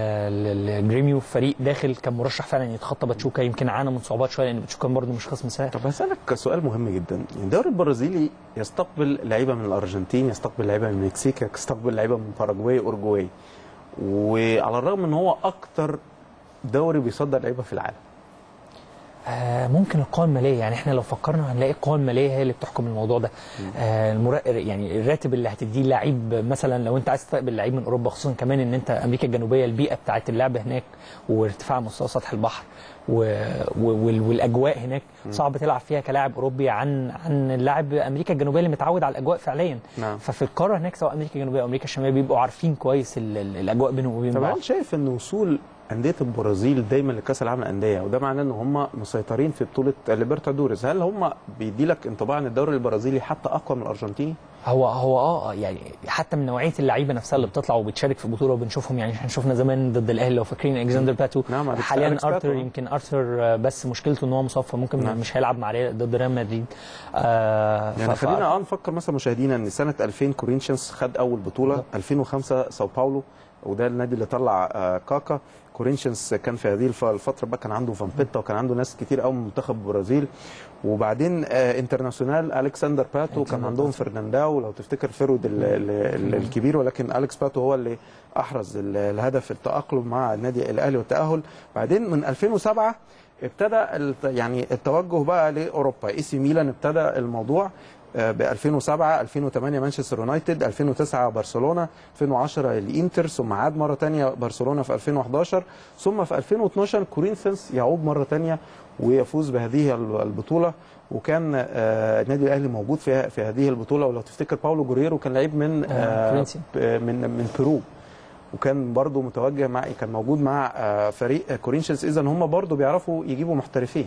ل- ل- لجريميو فريق داخل كان مرشح فعلا يتخطى باتشوكا يمكن عانى من صعوبات شويه لان باتشوكا برضه مش خصم سهل طب هسألك سؤال مهم جدا يعني الدوري البرازيلي يستقبل لعيبه من الارجنتين يستقبل لعيبه من المكسيك يستقبل لعيبه من باراجواي اورجواي وعلى الرغم ان هو اكتر دوري بيصدر لعيبه في العالم آه ممكن القوى الماليه يعني احنا لو فكرنا هنلاقي القوى الماليه هي اللي بتحكم الموضوع ده آه المرا... يعني الراتب اللي هتديه لعيب مثلا لو انت عايز تستقبل لعيب من اوروبا خصوصا كمان ان انت امريكا الجنوبيه البيئه بتاعت اللعب هناك وارتفاع مستوى سطح البحر و... و... وال- والاجواء هناك صعب تلعب فيها كلاعب اوروبي عن عن اللاعب امريكا الجنوبيه اللي متعود على الاجواء فعليا نعم. ففي القاره هناك سواء امريكا الجنوبيه او امريكا الشماليه بيبقوا عارفين كويس ال... ال- الاجواء بينهم وبين طب بعض هل شايف ان وصول انديه البرازيل دايما لكاس العالم للانديه وده معناه ان هم مسيطرين في بطوله ليبرتادوريز هل هم بيدي لك انطباع ان الدوري البرازيلي حتى اقوى من الارجنتيني؟ هو هو اه يعني حتى من نوعيه اللعيبه نفسها اللي بتطلع وبتشارك في بطوله وبنشوفهم يعني احنا شفنا زمان ضد الاهلي لو فاكرين الكسندر باتو نعم، أليكس- حاليا أليكس ارثر باتو. يمكن ارثر آه، بس مشكلته ان هو مصاب فممكن نعم. مش هيلعب مع ريال ضد ريال مدريد آه يعني ف- خلينا اه نفكر مثلا مشاهدينا ان سنه 2000 كورينشنز خد اول بطوله بالظبط. 2005 ساو باولو وده النادي اللي طلع آه، كاكا كورينشنز كان في هذه الف- الفتره بقى كان عنده فامبيتا وكان عنده ناس كتير قوي من منتخب البرازيل وبعدين آه انترناسيونال الكسندر باتو كان ألكسندر عندهم باتو. فرنانداو لو تفتكر فيرود ال- ال- ال- الكبير ولكن اليكس باتو هو اللي احرز ال- الهدف التاقلم مع النادي الاهلي والتاهل بعدين من 2007 ابتدى الت- يعني التوجه بقى لاوروبا اي سي ميلان ابتدى الموضوع ب 2007 2008 مانشستر يونايتد 2009 برشلونه 2010 الانتر ثم عاد مره ثانيه برشلونه في 2011 ثم في 2012 كورينثيانس يعود مره ثانيه ويفوز بهذه البطوله وكان آه، النادي الاهلي موجود في في هذه البطوله ولو تفتكر باولو جوريرو كان لعيب من آه، فرنسي. ب- من من بيرو وكان برضه متوجه مع كان موجود مع آه، فريق كورينثيانس اذا هم برضه بيعرفوا يجيبوا محترفين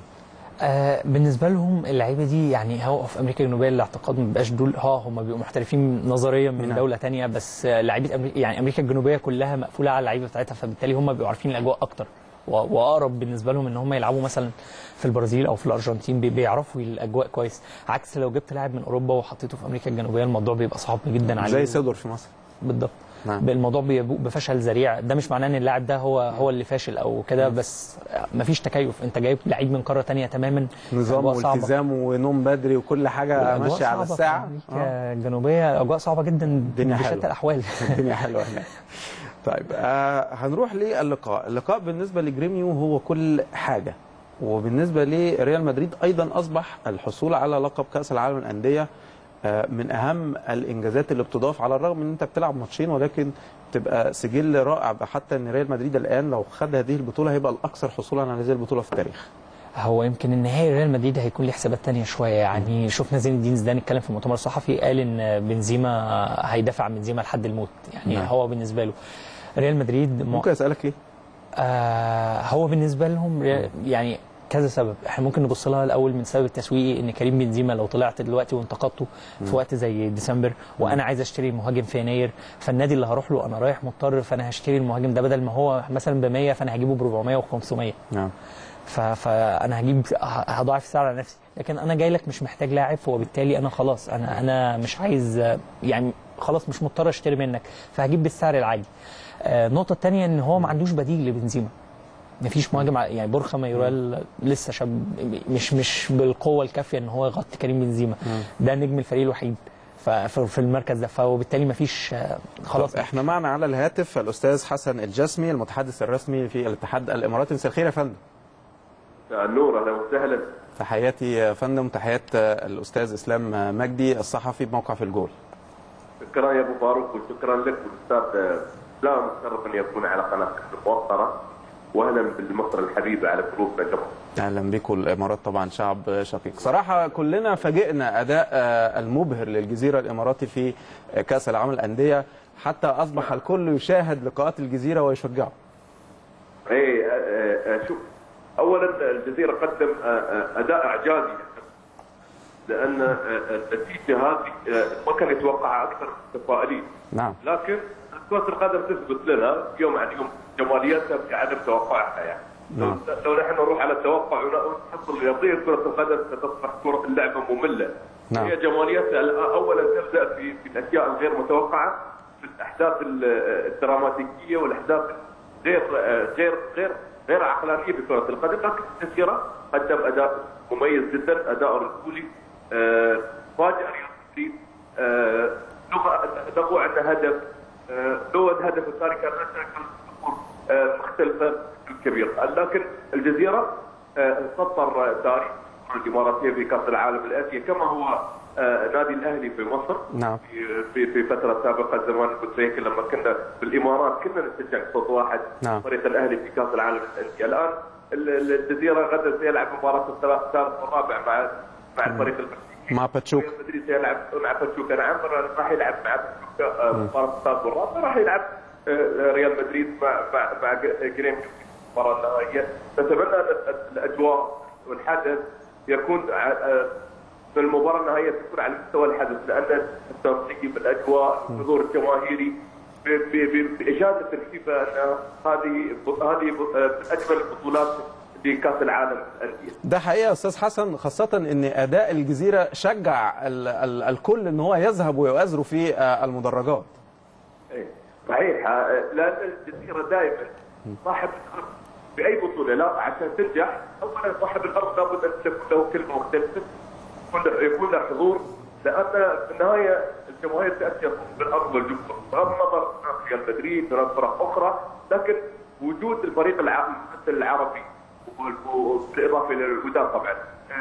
آه بالنسبه لهم اللعيبه دي يعني هو في امريكا الجنوبيه الاعتقاد ما بيبقاش دول ها هم بيبقوا محترفين نظريا من نعم. دوله تانية بس آه، لعيبه أمريكا يعني امريكا الجنوبيه كلها مقفوله على اللعيبه بتاعتها فبالتالي هم بيبقوا عارفين الاجواء اكتر و- واقرب بالنسبه لهم ان هم يلعبوا مثلا في البرازيل او في الارجنتين بي- بيعرفوا الاجواء كويس عكس لو جبت لاعب من اوروبا وحطيته في امريكا الجنوبيه الموضوع بيبقى صعب جدا عليه زي سيدور في مصر بالضبط نعم. الموضوع بيبوء بفشل ذريع ده مش معناه ان اللاعب ده هو هو اللي فاشل او كده بس مفيش تكيف انت جايب لعيب من قاره تانية تماما نظام أجواء صعبة. والتزام ونوم بدري وكل حاجه والأجواء ماشيه على صعبة في الساعه أمريكا آه. الجنوبيه اجواء صعبه جدا الدنيا بشتى حلوة. الاحوال الدنيا حلوه هناك طيب آه هنروح للقاء اللقاء بالنسبه لجريميو هو كل حاجه وبالنسبه لريال مدريد ايضا اصبح الحصول على لقب كاس العالم للانديه آه، من اهم الانجازات اللي بتضاف على الرغم ان انت بتلعب ماتشين ولكن تبقى سجل رائع حتى ان ريال مدريد الان لو خد هذه البطوله هيبقى الاكثر حصولا على هذه البطوله في التاريخ هو يمكن النهائي ريال مدريد هيكون ليه حسابات تانية شويه يعني شفنا زين الدين زيدان اتكلم في المؤتمر الصحفي قال ان بنزيما هيدافع عن بنزيما لحد الموت يعني نعم. هو بالنسبه له ريال مدريد مع- ممكن اسالك ليه؟ آه هو بالنسبه لهم ري- يعني كذا سبب احنا ممكن نبص لها الاول من سبب التسويقي ان كريم بنزيما لو طلعت دلوقتي وانتقدته في وقت زي ديسمبر وانا عايز اشتري مهاجم في يناير فالنادي اللي هروح له انا رايح مضطر فانا هشتري المهاجم ده بدل ما هو مثلا ب 100 فانا هجيبه ب 400 و500 نعم ف- فانا هجيب ه- هضاعف السعر على نفسي لكن انا جاي لك مش محتاج لاعب وبالتالي انا خلاص انا انا مش عايز يعني خلاص مش مضطر اشتري منك فهجيب بالسعر العادي آه، النقطه الثانيه ان هو ما عندوش بديل لبنزيما مفيش مهاجم ع- يعني بورخا مايورال لسه شاب مش مش بالقوه الكافيه ان هو يغطي كريم بنزيما ده نجم الفريق الوحيد ف- ف- في المركز ده فوبالتالي مفيش آه، خلاص طب احنا معنا على الهاتف الاستاذ حسن الجسمي المتحدث الرسمي في الاتحاد الاماراتي مساء الخير يا فندم النور اهلا وسهلا تحياتي يا فندم تحيات الاستاذ اسلام مجدي الصحفي بموقع في الجول شكرا يا ابو فاروق وشكرا لك والاستاذ اسلام شرف ان يكون على قناتك الموقره واهلا بمصر الحبيبه على قلوبنا جميعا اهلا بكم الامارات طبعا شعب شقيق صراحه كلنا فاجئنا اداء آه، المبهر للجزيره الاماراتي في آه، كاس العالم للانديه حتى اصبح الكل يشاهد لقاءات الجزيره ويشجعه اي آه، آه، شوف اولا الجزيره قدم آه، آه، اداء اعجازي لان آه، آه، النتيجه هذه آه، ما كان يتوقعها اكثر المتفائلين نعم لكن كره القدم تثبت لنا يوم عن يوم جماليتها في عدم توقعها يعني نعم. لو نحن نروح على التوقع ونحط الرياضيه كره القدم ستصبح كره اللعبه ممله نعم. هي جماليتها اولا تبدا في في الاشياء الغير متوقعه في الاحداث ال- الدراماتيكيه والاحداث غير غير غير غير عقلانيه في كره القدم لكن الجزيره قدم اداء مميز جدا اداء رجولي آه، فاجأ رياض مدريد آه، لغه لغوا عندنا هدف آه، لو الهدف الثاني كان مثلا كان الامور آه، مختلفه بشكل كبير لكن الجزيره آه، سطر تاريخ الاماراتيه في كاس العالم للانديه كما هو آه، نادي الاهلي في مصر نعم. في في في فتره سابقه زمان كنت هيك لما كنا بالامارات كنا نشجع صوت واحد نعم. فريق الاهلي في كاس العالم للانديه الان ال- ال- الجزيره غدا سيلعب مباراه الثلاث الثالث والرابع مع مع الفريق المكسيكي مع باتشوك ريال مدريد سيلعب مع باتشوكا نعم راح يلعب مع باتشوكا آه، مباراه الثالث والرابع راح يلعب آه، ريال مدريد مع مع مع جريم المباراه النهائيه نتمنى ان الاجواء والحدث يكون ع- آه، في المباراه النهائيه تكون على مستوى الحدث لان التنظيم الاجواء الحضور الجماهيري ب- ب- باشاده الفيفا ان هذه هذه آه، من اجمل البطولات في كاس العالم للانديه. ده حقيقه يا استاذ حسن خاصه ان اداء الجزيره شجع ال ال الكل ان هو يذهب ويؤازروا في آه، المدرجات إيه، صحيح آه، لان الجزيره دائما صاحب الارض في اي بطوله لا عشان تنجح اولا صاحب الارض لابد ان تكون له كلمه مختلفه يكون له- يكون له حضور لان في النهايه الجماهير تاثر بالارض والجمهور بغض النظر عن ريال مدريد هناك فرق اخرى لكن وجود الفريق الع- الممثل العربي وال- بالاضافه الى الوداد طبعا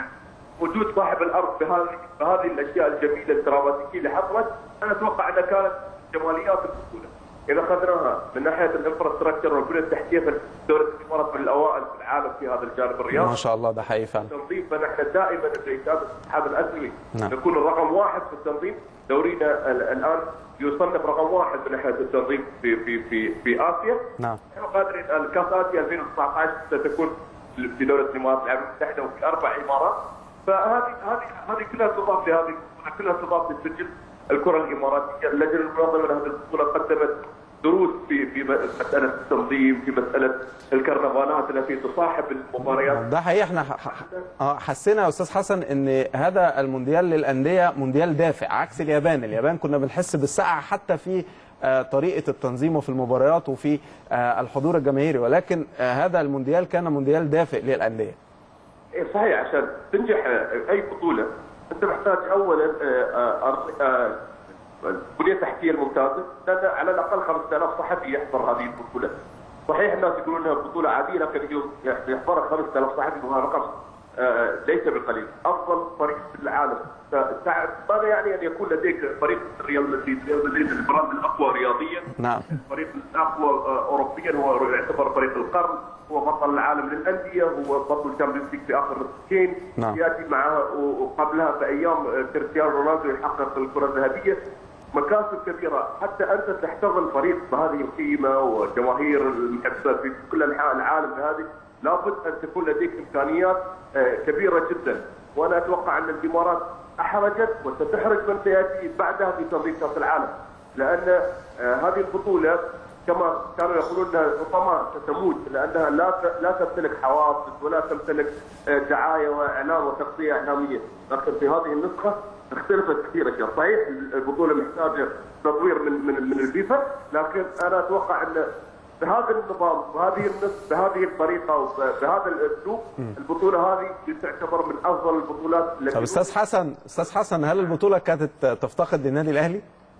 وجود صاحب الارض بهذه بهذه الاشياء الجميله الدراماتيكيه اللي حصلت انا اتوقع انها كانت جماليات البطوله. اذا اخذناها من ناحيه الانفراستراكشر والبنيه التحتيه فدوله الامارات من الاوائل في العالم في هذا الجانب الرياضي. ما شاء الله ده حقيقي فعلا التنظيم فنحن دائما في الاتحاد الاسيوي نعم. نكون الرقم واحد في التنظيم دورينا ال- الان يصنف رقم واحد من ناحيه التنظيم في في في في اسيا نعم نحن قادرين الكاس اسيا 2019 ستكون في دوله الامارات العربيه المتحده وفي اربع امارات فهذه هذه هذه كلها تضاف لهذه البطوله كلها تضاف لسجل الكره الاماراتيه اللجنه المنظمه لهذه البطوله قدمت دروس في في مساله التنظيم في مساله الكرنفالات التي تصاحب المباريات ده حقيقي احنا ح- ح- آه، حسينا يا استاذ حسن ان هذا المونديال للانديه مونديال دافع عكس اليابان اليابان كنا بنحس بالسقعه حتى في آه، طريقه التنظيم وفي المباريات وفي آه، الحضور الجماهيري ولكن آه، هذا المونديال كان مونديال دافئ للانديه إيه صحيح عشان تنجح آه، اي بطوله انت محتاج اولا آه، آه، أرض- آه، البنيه التحتيه الممتازه لان على الاقل 5000 صحفي يحضر هذه البطوله. صحيح الناس يقولون انها بطوله عاديه لكن يحضرها 5000 صحفي وهذا رقم آه، ليس بقليل، افضل فريق في العالم. تعرف ماذا يعني ان يكون لديك فريق ريال مدريد، ريال مدريد البراند الاقوى رياضيا نعم الفريق الاقوى آه، اوروبيا هو يعتبر فريق القرن هو بطل العالم للانديه هو بطل الشامبيونز ليج في اخر نسختين نعم. ياتي معه وقبلها بايام آه، كريستيانو رونالدو يحقق الكره الذهبيه مكاسب كبيره حتى انت تحتضن فريق بهذه القيمه وجماهير المحبه في كل انحاء العالم هذه لابد ان تكون لديك امكانيات آه، كبيره جدا وانا اتوقع ان الامارات احرجت وستحرج من سياتي بعدها في تنظيم كاس العالم لان آه، هذه البطوله كما كانوا يقولون انها ربما ستموت لانها لا ت- لا تمتلك حوافز ولا تمتلك آه، دعايه واعلان وتغطيه اعلاميه، لكن في هذه النسخه اختلفت كثير اشياء، صحيح البطوله محتاجه تطوير من من من الفيفا، لكن انا اتوقع ان بهذا النظام بهذه النص بهذه الطريقه وبهذا الاسلوب البطوله هذه تعتبر من افضل البطولات التي طب استاذ حسن استاذ حسن هل البطوله كانت تفتقد للنادي الاهلي؟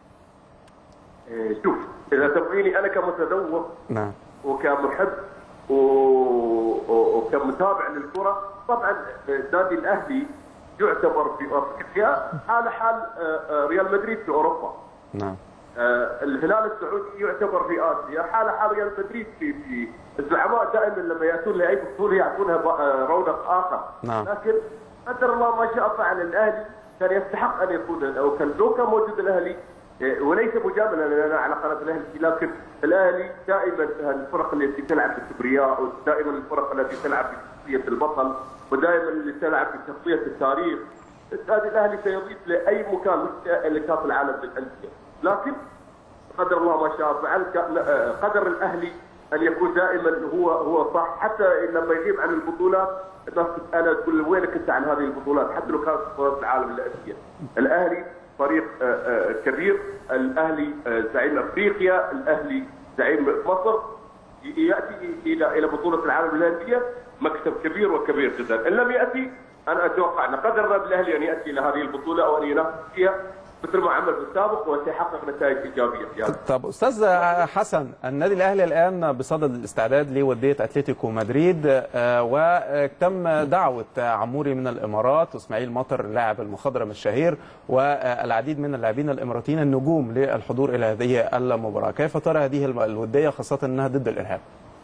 آه، شوف اذا تبغيني انا كمتذوق نعم وكمحب و... و- وكمتابع للكره طبعا النادي الاهلي يعتبر في افريقيا حال حال آه، آه، ريال مدريد في اوروبا نعم آه، الهلال السعودي يعتبر في اسيا حال حال ريال مدريد في في الزعماء دائما لما ياتون لاي بطوله يعطونها ب- آه، رونق اخر نعم. لكن قدر الله ما شاء فعل الاهلي كان يستحق ان يكون او كان لو كان موجود الاهلي آه، وليس مجامله لنا على قناه الاهلي لكن الاهلي دائما الفرق التي تلعب بالكبرياء ودائما الفرق التي تلعب بشخصيه البطل ودائما اللي تلعب بشخصيه التاريخ النادي الاهلي سيضيف لاي مكان مش لكاس العالم للانديه لكن قدر الله ما شاء فعل ك- آه، قدر الاهلي ان يكون دائما هو هو صح حتى لما يغيب عن البطولات الناس تساله تقول له وينك انت عن هذه البطولات حتى لو كانت بطولات العالم للانديه. الاهلي فريق آه، آه، كبير، الاهلي آه، زعيم افريقيا، الاهلي زعيم مصر ي- ياتي الى الى بطوله العالم للانديه مكسب كبير وكبير جدا، ان لم ياتي انا اتوقع ان قدر النادي الاهلي ان ياتي الى هذه البطوله او ان ينافس فيها مثل ما عمل في السابق وسيحقق نتائج ايجابيه في هذا طب استاذ حسن النادي الاهلي الان بصدد الاستعداد لوديه اتلتيكو مدريد آه، وتم دعوه عموري من الامارات واسماعيل مطر اللاعب المخضرم الشهير والعديد من اللاعبين الاماراتيين النجوم للحضور الى هذه المباراه كيف ترى هذه الوديه خاصه انها ضد الارهاب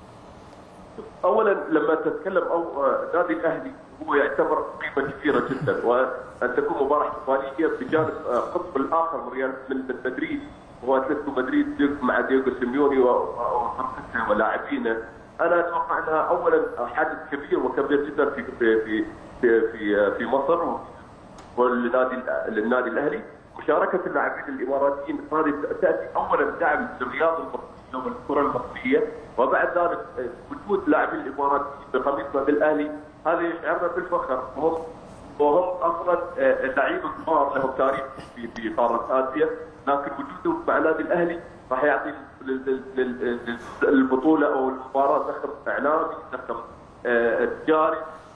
اولا لما تتكلم او آه، نادي الاهلي هو يعتبر قيمه كبيره جدا وان تكون مباراه احتفاليه بجانب آه، القطب الاخر من ريال من من مدريد وهو اتلتيكو مدريد ديك- مع دييغو سيميوني و- و- وفرقته ولاعبينه انا اتوقع انها اولا حدث كبير وكبير جدا في في في في في, في مصر وللنادي للنادي الاهلي مشاركه اللاعبين الاماراتيين هذه تاتي اولا دعم للرياضه المصريه والكره المصريه وبعد ذلك وجود لاعبين الاماراتيين بقميص النادي الاهلي هذا يشعرنا بالفخر وهم وهم اصلا لعيبه كبار لهم تاريخ في في قاره اسيا لكن وجودهم مع النادي الاهلي راح يعطي لل- لل- لل- لل- البطوله او المباراه زخم اعلامي زخم آه، تجاري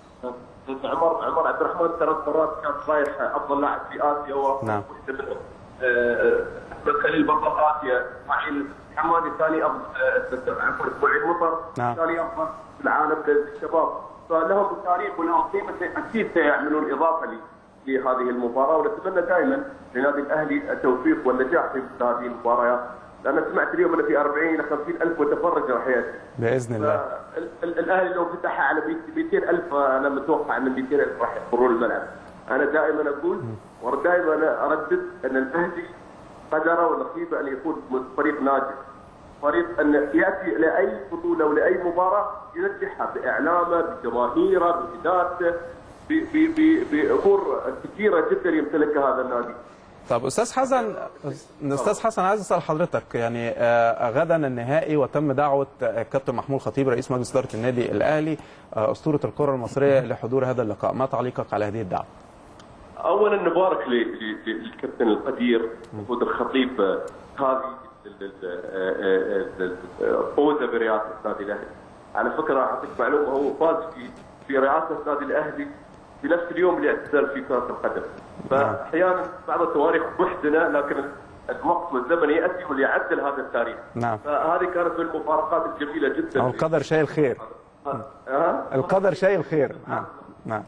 عمر عمر عبد الرحمن ثلاث مرات كان رايح افضل لاعب في اسيا و- نعم. واحده منهم آه، احمد خليل بطل اسيا اسماعيل حمادي ثاني افضل آه، عفوا اسماعيل مطر نعم. ثاني افضل في العالم للشباب فلهم تاريخ ولهم قيمه اكيد سيعملون اضافه لي لهذه المباراه ونتمنى دائما لنادي الاهلي التوفيق والنجاح في مثل هذه المباريات لان سمعت اليوم انه في 40 الى 50 الف متفرج راح ياتي باذن الله ال- ال- الاهلي لو فتح على 200 الف انا متوقع ان 200 الف راح يحضرون الملعب. انا دائما اقول ودائما أنا اردد ان الاهلي قدر ونصيبه ان يكون فريق ناجح. فريق ان ياتي لاي بطوله ولاي مباراه ينجحها باعلامه بجماهيره بادارته ب- ب- ب- بامور كثيره جدا يمتلكها هذا النادي. طب استاذ حسن استاذ حسن عايز اسال حضرتك يعني آه، غدا النهائي وتم دعوه آه، كابتن محمود خطيب رئيس مجلس اداره النادي الاهلي آه، اسطوره الكره المصريه لحضور هذا اللقاء ما تعليقك على هذه الدعوه اولا نبارك ل- ل- للكابتن القدير محمود الخطيب آه، هذه ال- ال- آه، آه، آه، فوزه برئاسه النادي الاهلي. على فكره اعطيك معلومه هو فاز في في رئاسه النادي الاهلي في نفس اليوم اللي اعتزل فيه كره القدم. فاحيانا بعض التواريخ محزنه لكن الوقت والزمن ياتي وليعدل هذا التاريخ. نعم. فهذه كانت من المفارقات الجميله جدا. أو القدر شايل خير ها؟ القدر شايل خير نعم نعم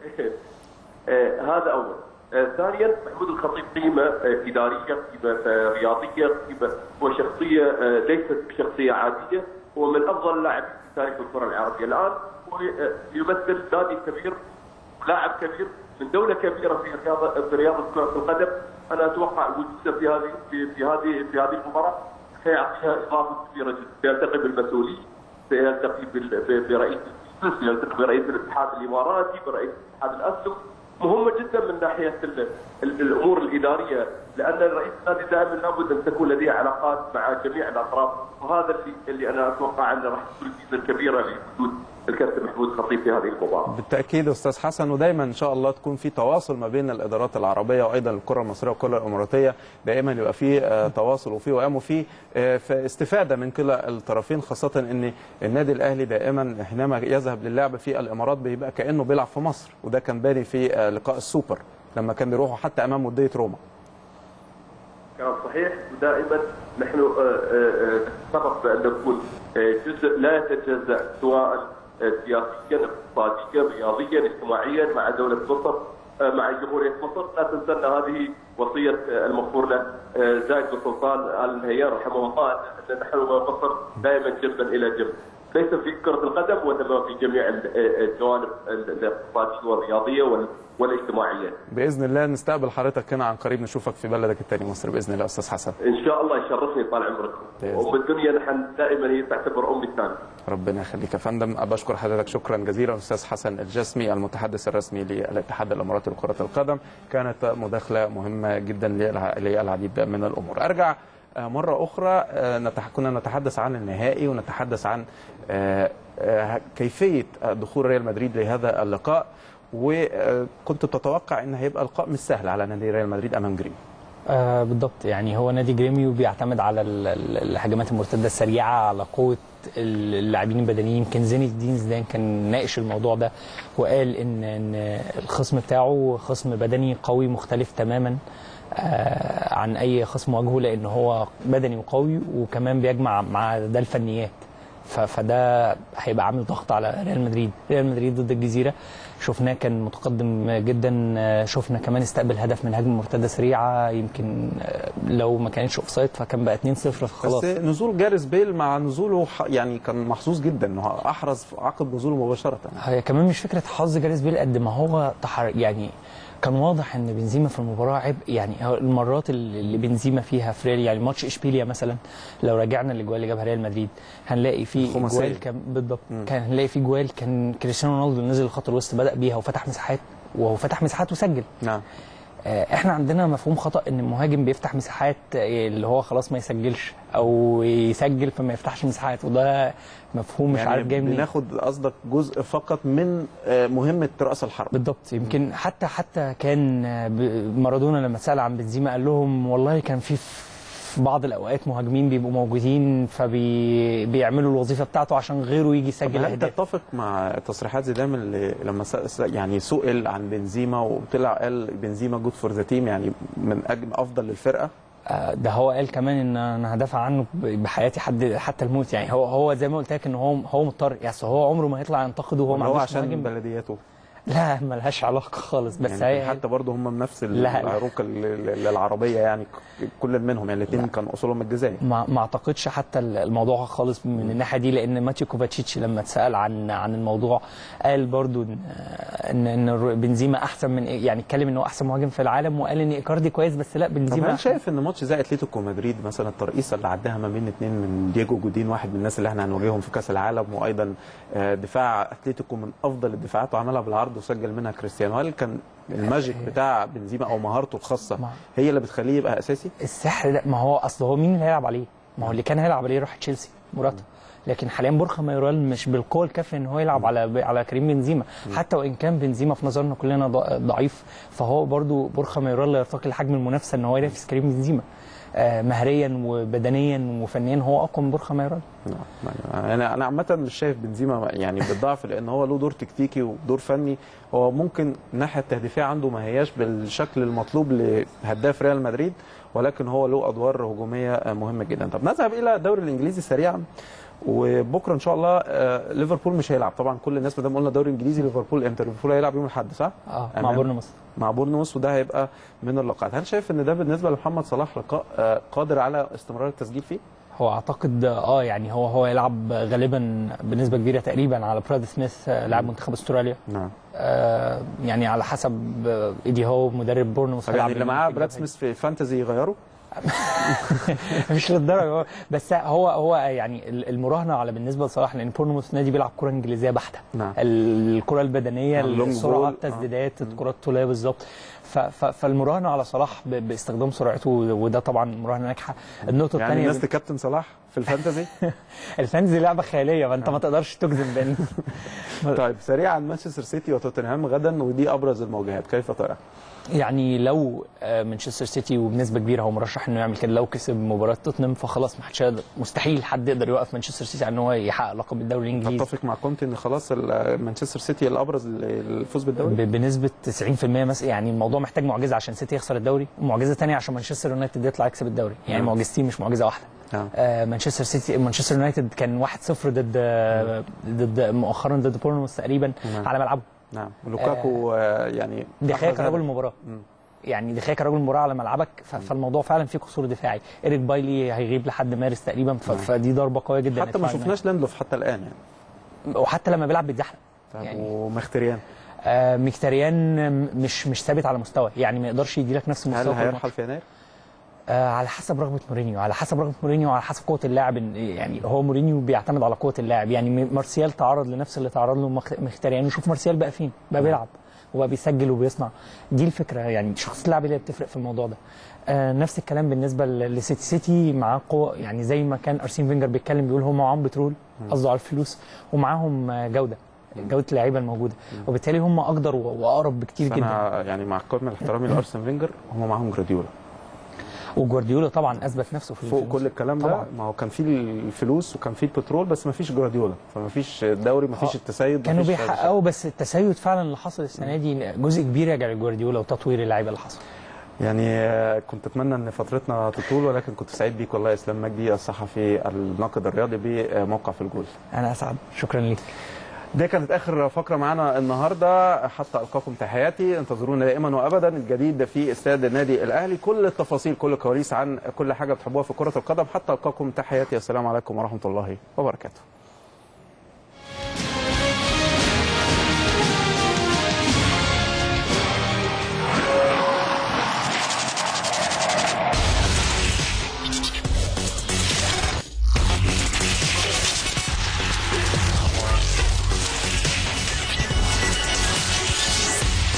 آه، هذا اول آه، ثانيا محمود الخطيب قيمه آه، اداريه قيمه آه، رياضيه قيمه هو شخصيه آه، ليست شخصيه عاديه هو من افضل اللاعبين في تاريخ الكره العربيه الان هو آه، يمثل نادي كبير لاعب كبير من دوله كبيره في رياضه في رياضه كره القدم انا اتوقع وجوده في هذه في, في هذه في هذه المباراه سيعطيها اضافه كبيره جدا سيلتقي بالمسؤولين سيلتقي بال- ب- برئيس الفيفا سيلتقي برئيس الاتحاد الاماراتي برئيس الاتحاد الاسيوي مهمه جدا من ناحيه ال- ال- الامور الاداريه لان رئيس النادي دائما لابد ان تكون لديه علاقات مع جميع الاطراف وهذا اللي اللي انا اتوقع انه راح تكون الميزه الكبيره لوجود الكابتن محمود خطيب في هذه المباراه. بالتاكيد استاذ حسن ودايما ان شاء الله تكون في تواصل ما بين الادارات العربيه وايضا الكره المصريه والكره الاماراتيه دائما يبقى في آه، تواصل وفي وقام وفي آه، في استفاده من كلا الطرفين خاصه ان النادي الاهلي دائما حينما يذهب للعب في الامارات بيبقى كانه بيلعب في مصر وده كان باني في آه، لقاء السوبر لما كان بيروحوا حتى امام وديه روما كلام صحيح ودائما نحن آه، آه، آه، نتطرق بان نكون آه، جزء لا يتجزا سواء آه، سياسيا اقتصاديا رياضيا اجتماعيا مع دوله مصر آه، مع جمهوريه مصر لا تنسى ان هذه وصيه آه، المغفور له آه، زايد بن سلطان ال نهيان رحمه الله ان نحن ومصر دائما جنبا الى جنب ليس في كره القدم وانما في جميع ال- آه، الجوانب ال- الاقتصاديه والرياضيه وال- والاجتماعيه. باذن الله نستقبل حضرتك هنا عن قريب نشوفك في بلدك الثاني مصر باذن الله استاذ حسن ان شاء الله يشرفني طال عمرك بإذن ام الدنيا نحن دائما هي تعتبر امي الثانيه ربنا يخليك يا فندم بشكر حضرتك شكرا جزيلا استاذ حسن الجسمي المتحدث الرسمي للاتحاد الاماراتي لكره القدم كانت مداخله مهمه جدا للع- للعديد من الامور ارجع آه، مرة أخرى آه، نتح- كنا نتحدث عن النهائي ونتحدث عن آه، آه، كيفية دخول ريال مدريد لهذا اللقاء وكنت تتوقع ان هيبقى لقاء مش سهل على نادي ريال مدريد امام جريم آه بالضبط يعني هو نادي جريميو بيعتمد على ال- ال- الهجمات المرتده السريعه على قوه اللاعبين البدنيين يمكن زين الدين زيدان كان ناقش الموضوع ده وقال ان ان الخصم بتاعه خصم بدني قوي مختلف تماما آه، عن اي خصم واجهه لان هو بدني وقوي وكمان بيجمع مع ده الفنيات ف- فده هيبقى عامل ضغط على ريال مدريد ريال مدريد ضد الجزيره شفناه كان متقدم جدا آه، شفنا كمان استقبل هدف من هجمه مرتده سريعه يمكن آه، لو ما كانتش اوفسايد فكان بقى 2-0 فخلاص بس نزول جاريس بيل مع نزوله ح- يعني كان محظوظ جدا انه احرز عقب نزوله مباشره هي كمان مش فكره حظ جاريس بيل قد ما هو تحر يعني كان واضح ان بنزيما في المباراه عبء يعني هو المرات اللي اللي بنزيما فيها في ريال يعني ماتش اشبيليا مثلا لو رجعنا للجوال اللي جابها ريال مدريد هنلاقي في الخماسية. جوال كان بالضبط كان هنلاقي في جوال كان كريستيانو رونالدو نزل خط الوسط بدا بيها وفتح مساحات وهو فتح مساحات وسجل نعم آه، احنا عندنا مفهوم خطا ان المهاجم بيفتح مساحات آه، اللي هو خلاص ما يسجلش او يسجل فما يفتحش مساحات وده مفهوم مش يعني عارف جاي منين بناخد قصدك جزء فقط من آه، مهمه راس الحرب بالضبط يمكن حتى حتى كان ب- مارادونا لما سأل عن بنزيما قال لهم والله كان في في بعض الاوقات مهاجمين بيبقوا موجودين فبيعملوا الوظيفه بتاعته عشان غيره يجي طب يسجل هل اهداف تتفق مع تصريحات زيدان اللي لما س- س- يعني سئل عن بنزيما وطلع قال بنزيما جود فور ذا تيم يعني من اجل افضل للفرقه آه، ده هو قال كمان ان انا هدافع عنه ب- بحياتي حد حتى الموت يعني هو هو زي ما قلت لك ان هو هو مضطر يعني أصل هو عمره ما هيطلع ينتقده وهو ما هو عندوش عشان مهاجم بلدياته لا ملهاش علاقه خالص بس يعني هي حتى برضه هم من نفس لا، لا. العروق ال- ال- العربيه يعني ك- كل منهم يعني الاثنين كان اصولهم الجزائر ما ما اعتقدش حتى الموضوع خالص من الناحيه دي لان ماتيو كوفاتشيتش لما اتسال عن عن الموضوع قال برضو ان ان, إن الر- بنزيما احسن من يعني اتكلم ان هو احسن مهاجم في العالم وقال ان ايكاردي كويس بس لا طب بنزيما هل أحسن. شايف ان ماتش زي اتلتيكو مدريد مثلا الترقيصه اللي عداها ما بين اثنين من دييجو جودين واحد من الناس اللي احنا هنواجههم في كاس العالم وايضا آه، دفاع اتلتيكو من افضل الدفاعات وعملها بالعرض وسجل منها كريستيانو هل كان الماجيك بتاع بنزيما او مهارته الخاصه ما- هي اللي بتخليه يبقى اساسي؟ السحر ده ما هو اصل هو مين اللي هيلعب عليه؟ ما هو اللي كان هيلعب عليه راح تشيلسي موراتا لكن حاليا بورخا مايورال مش بالقوه الكافيه ان هو يلعب على على كريم بنزيما حتى وان كان بنزيما في نظرنا كلنا ض- ضعيف فهو برضو بورخا مايورال لا يرتقي لحجم المنافسه ان هو ينافس كريم بنزيما آه، مهريا وبدنيا وفنيا هو اقوى من بورخا مايورال نعم. انا انا عامه مش شايف بنزيما يعني بالضعف لان هو له دور تكتيكي ودور فني هو ممكن الناحيه التهديفيه عنده ما هياش بالشكل المطلوب لهداف ريال مدريد ولكن هو له ادوار هجوميه مهمه جدا طب نذهب الى الدوري الانجليزي سريعا وبكره ان شاء الله آه، ليفربول مش هيلعب طبعا كل الناس ما دام قلنا دوري انجليزي ليفربول امتى ليفربول هيلعب يوم الاحد صح اه مع أمام. بورنموث مع بورنموث وده هيبقى من اللقاءات هل شايف ان ده بالنسبه لمحمد صلاح لقاء آه، قادر على استمرار التسجيل فيه هو اعتقد اه يعني هو هو يلعب غالبا بنسبه كبيره تقريبا على براد سميث آه، لاعب منتخب استراليا نعم آه يعني على حسب آه، ايدي هو مدرب بورنموث طب هيلعب يعني اللي مين معاه في براد الجبهة سميث في فانتزي يغيره مش للدرجه هو بس هو هو يعني المراهنه على بالنسبه لصلاح لان بورنموث نادي بيلعب كره انجليزيه بحته نعم. الكره البدنيه اللونج بول. السرعه آه. التسديدات الكرات الطوليه بالظبط ف- ف- فالمراهنه على صلاح ب- باستخدام سرعته وده طبعا مراهنه ناجحه النقطه يعني الثانيه الناس تكابتن صلاح في الفانتزي الفانزي لعبه خياليه فانت ما تقدرش تجزم بين طيب سريعا مانشستر سيتي وتوتنهام غدا ودي ابرز المواجهات كيف ترى؟ يعني لو آه، مانشستر سيتي وبنسبه كبيره هو مرشح انه يعمل كده لو كسب مباراه توتنهام فخلاص ما حدش هيقدر- مستحيل حد يقدر يوقف مانشستر سيتي عن ان هو يحقق لقب الدوري الانجليزي تتفق مع كونتي ان خلاص ال- مانشستر سيتي الابرز للفوز بالدوري؟ ب- بنسبه 90% مثلا يعني الموضوع محتاج معجزه عشان سيتي يخسر الدوري ومعجزه ثانيه عشان مانشستر يونايتد يطلع يكسب الدوري يعني نعم. معجزتين مش معجزه واحده نعم. آه مانشستر سيتي مانشستر يونايتد كان 1-0 ضد آه، ضد مؤخرا ضد بورنموث تقريبا نعم. على ملعبه نعم ولوكاكو آه يعني دخيا أحرز كان رجل هدف. المباراه مم. يعني دخيا كان رجل المباراه على ملعبك ف- فالموضوع فعلا فيه قصور دفاعي ايريك بايلي هيغيب لحد مارس تقريبا ف- فدي ضربه قويه جدا حتى ما يدفع شفناش لاندلوف حتى الان يعني المهاجم. وحتى لما بيلعب بيتزحلق طيب يعني- ومختريان آه مكتريان مش مش ثابت على مستوى يعني ما يقدرش يدي لك نفس هل المستوى في هيرحل الماتش. في يناير؟ آه على حسب رغبه مورينيو على حسب رغبه مورينيو وعلى حسب قوه اللاعب إن- يعني هو مورينيو بيعتمد على قوه اللاعب يعني م- مارسيال تعرض لنفس اللي تعرض له مخ- مختريان وشوف مارسيال بقى فين بقى بيلعب وبقى بيسجل وبيصنع دي الفكره يعني شخصيه اللاعب اللي بتفرق في الموضوع ده آه نفس الكلام بالنسبه ل- لسيتي سيتي معاه قوه يعني زي ما كان ارسين فينجر بيتكلم بيقول هم معاهم بترول قصده على الفلوس ومعاهم آه، جوده جوده اللعيبه الموجوده وبالتالي هم اقدر و- واقرب بكتير جدا انا يعني مع كامل احترامي لارسن فينجر هم معاهم جراديولا وجوارديولا طبعا اثبت نفسه في فوق في الموسم. كل الكلام ده طبعاً. ما هو كان في الفلوس وكان في البترول بس ما فيش جراديولا فما فيش دوري ما فيش آه. التسيد كانوا مفيش بيحققوا بس التسيد فعلا اللي حصل السنه دي جزء كبير يرجع لجوارديولا وتطوير اللعيبه اللي حصل يعني آه، كنت اتمنى ان فترتنا تطول ولكن كنت سعيد بيك والله يا اسلام مجدي الصحفي الناقد الرياضي بموقع في الجول انا اسعد شكرا ليك دي كانت اخر فقره معانا النهارده حتى القاكم تحياتي انتظرونا دائما وابدا الجديد في استاد النادي الاهلي كل التفاصيل كل الكواليس عن كل حاجه بتحبوها في كره القدم حتى القاكم تحياتي السلام عليكم ورحمه الله وبركاته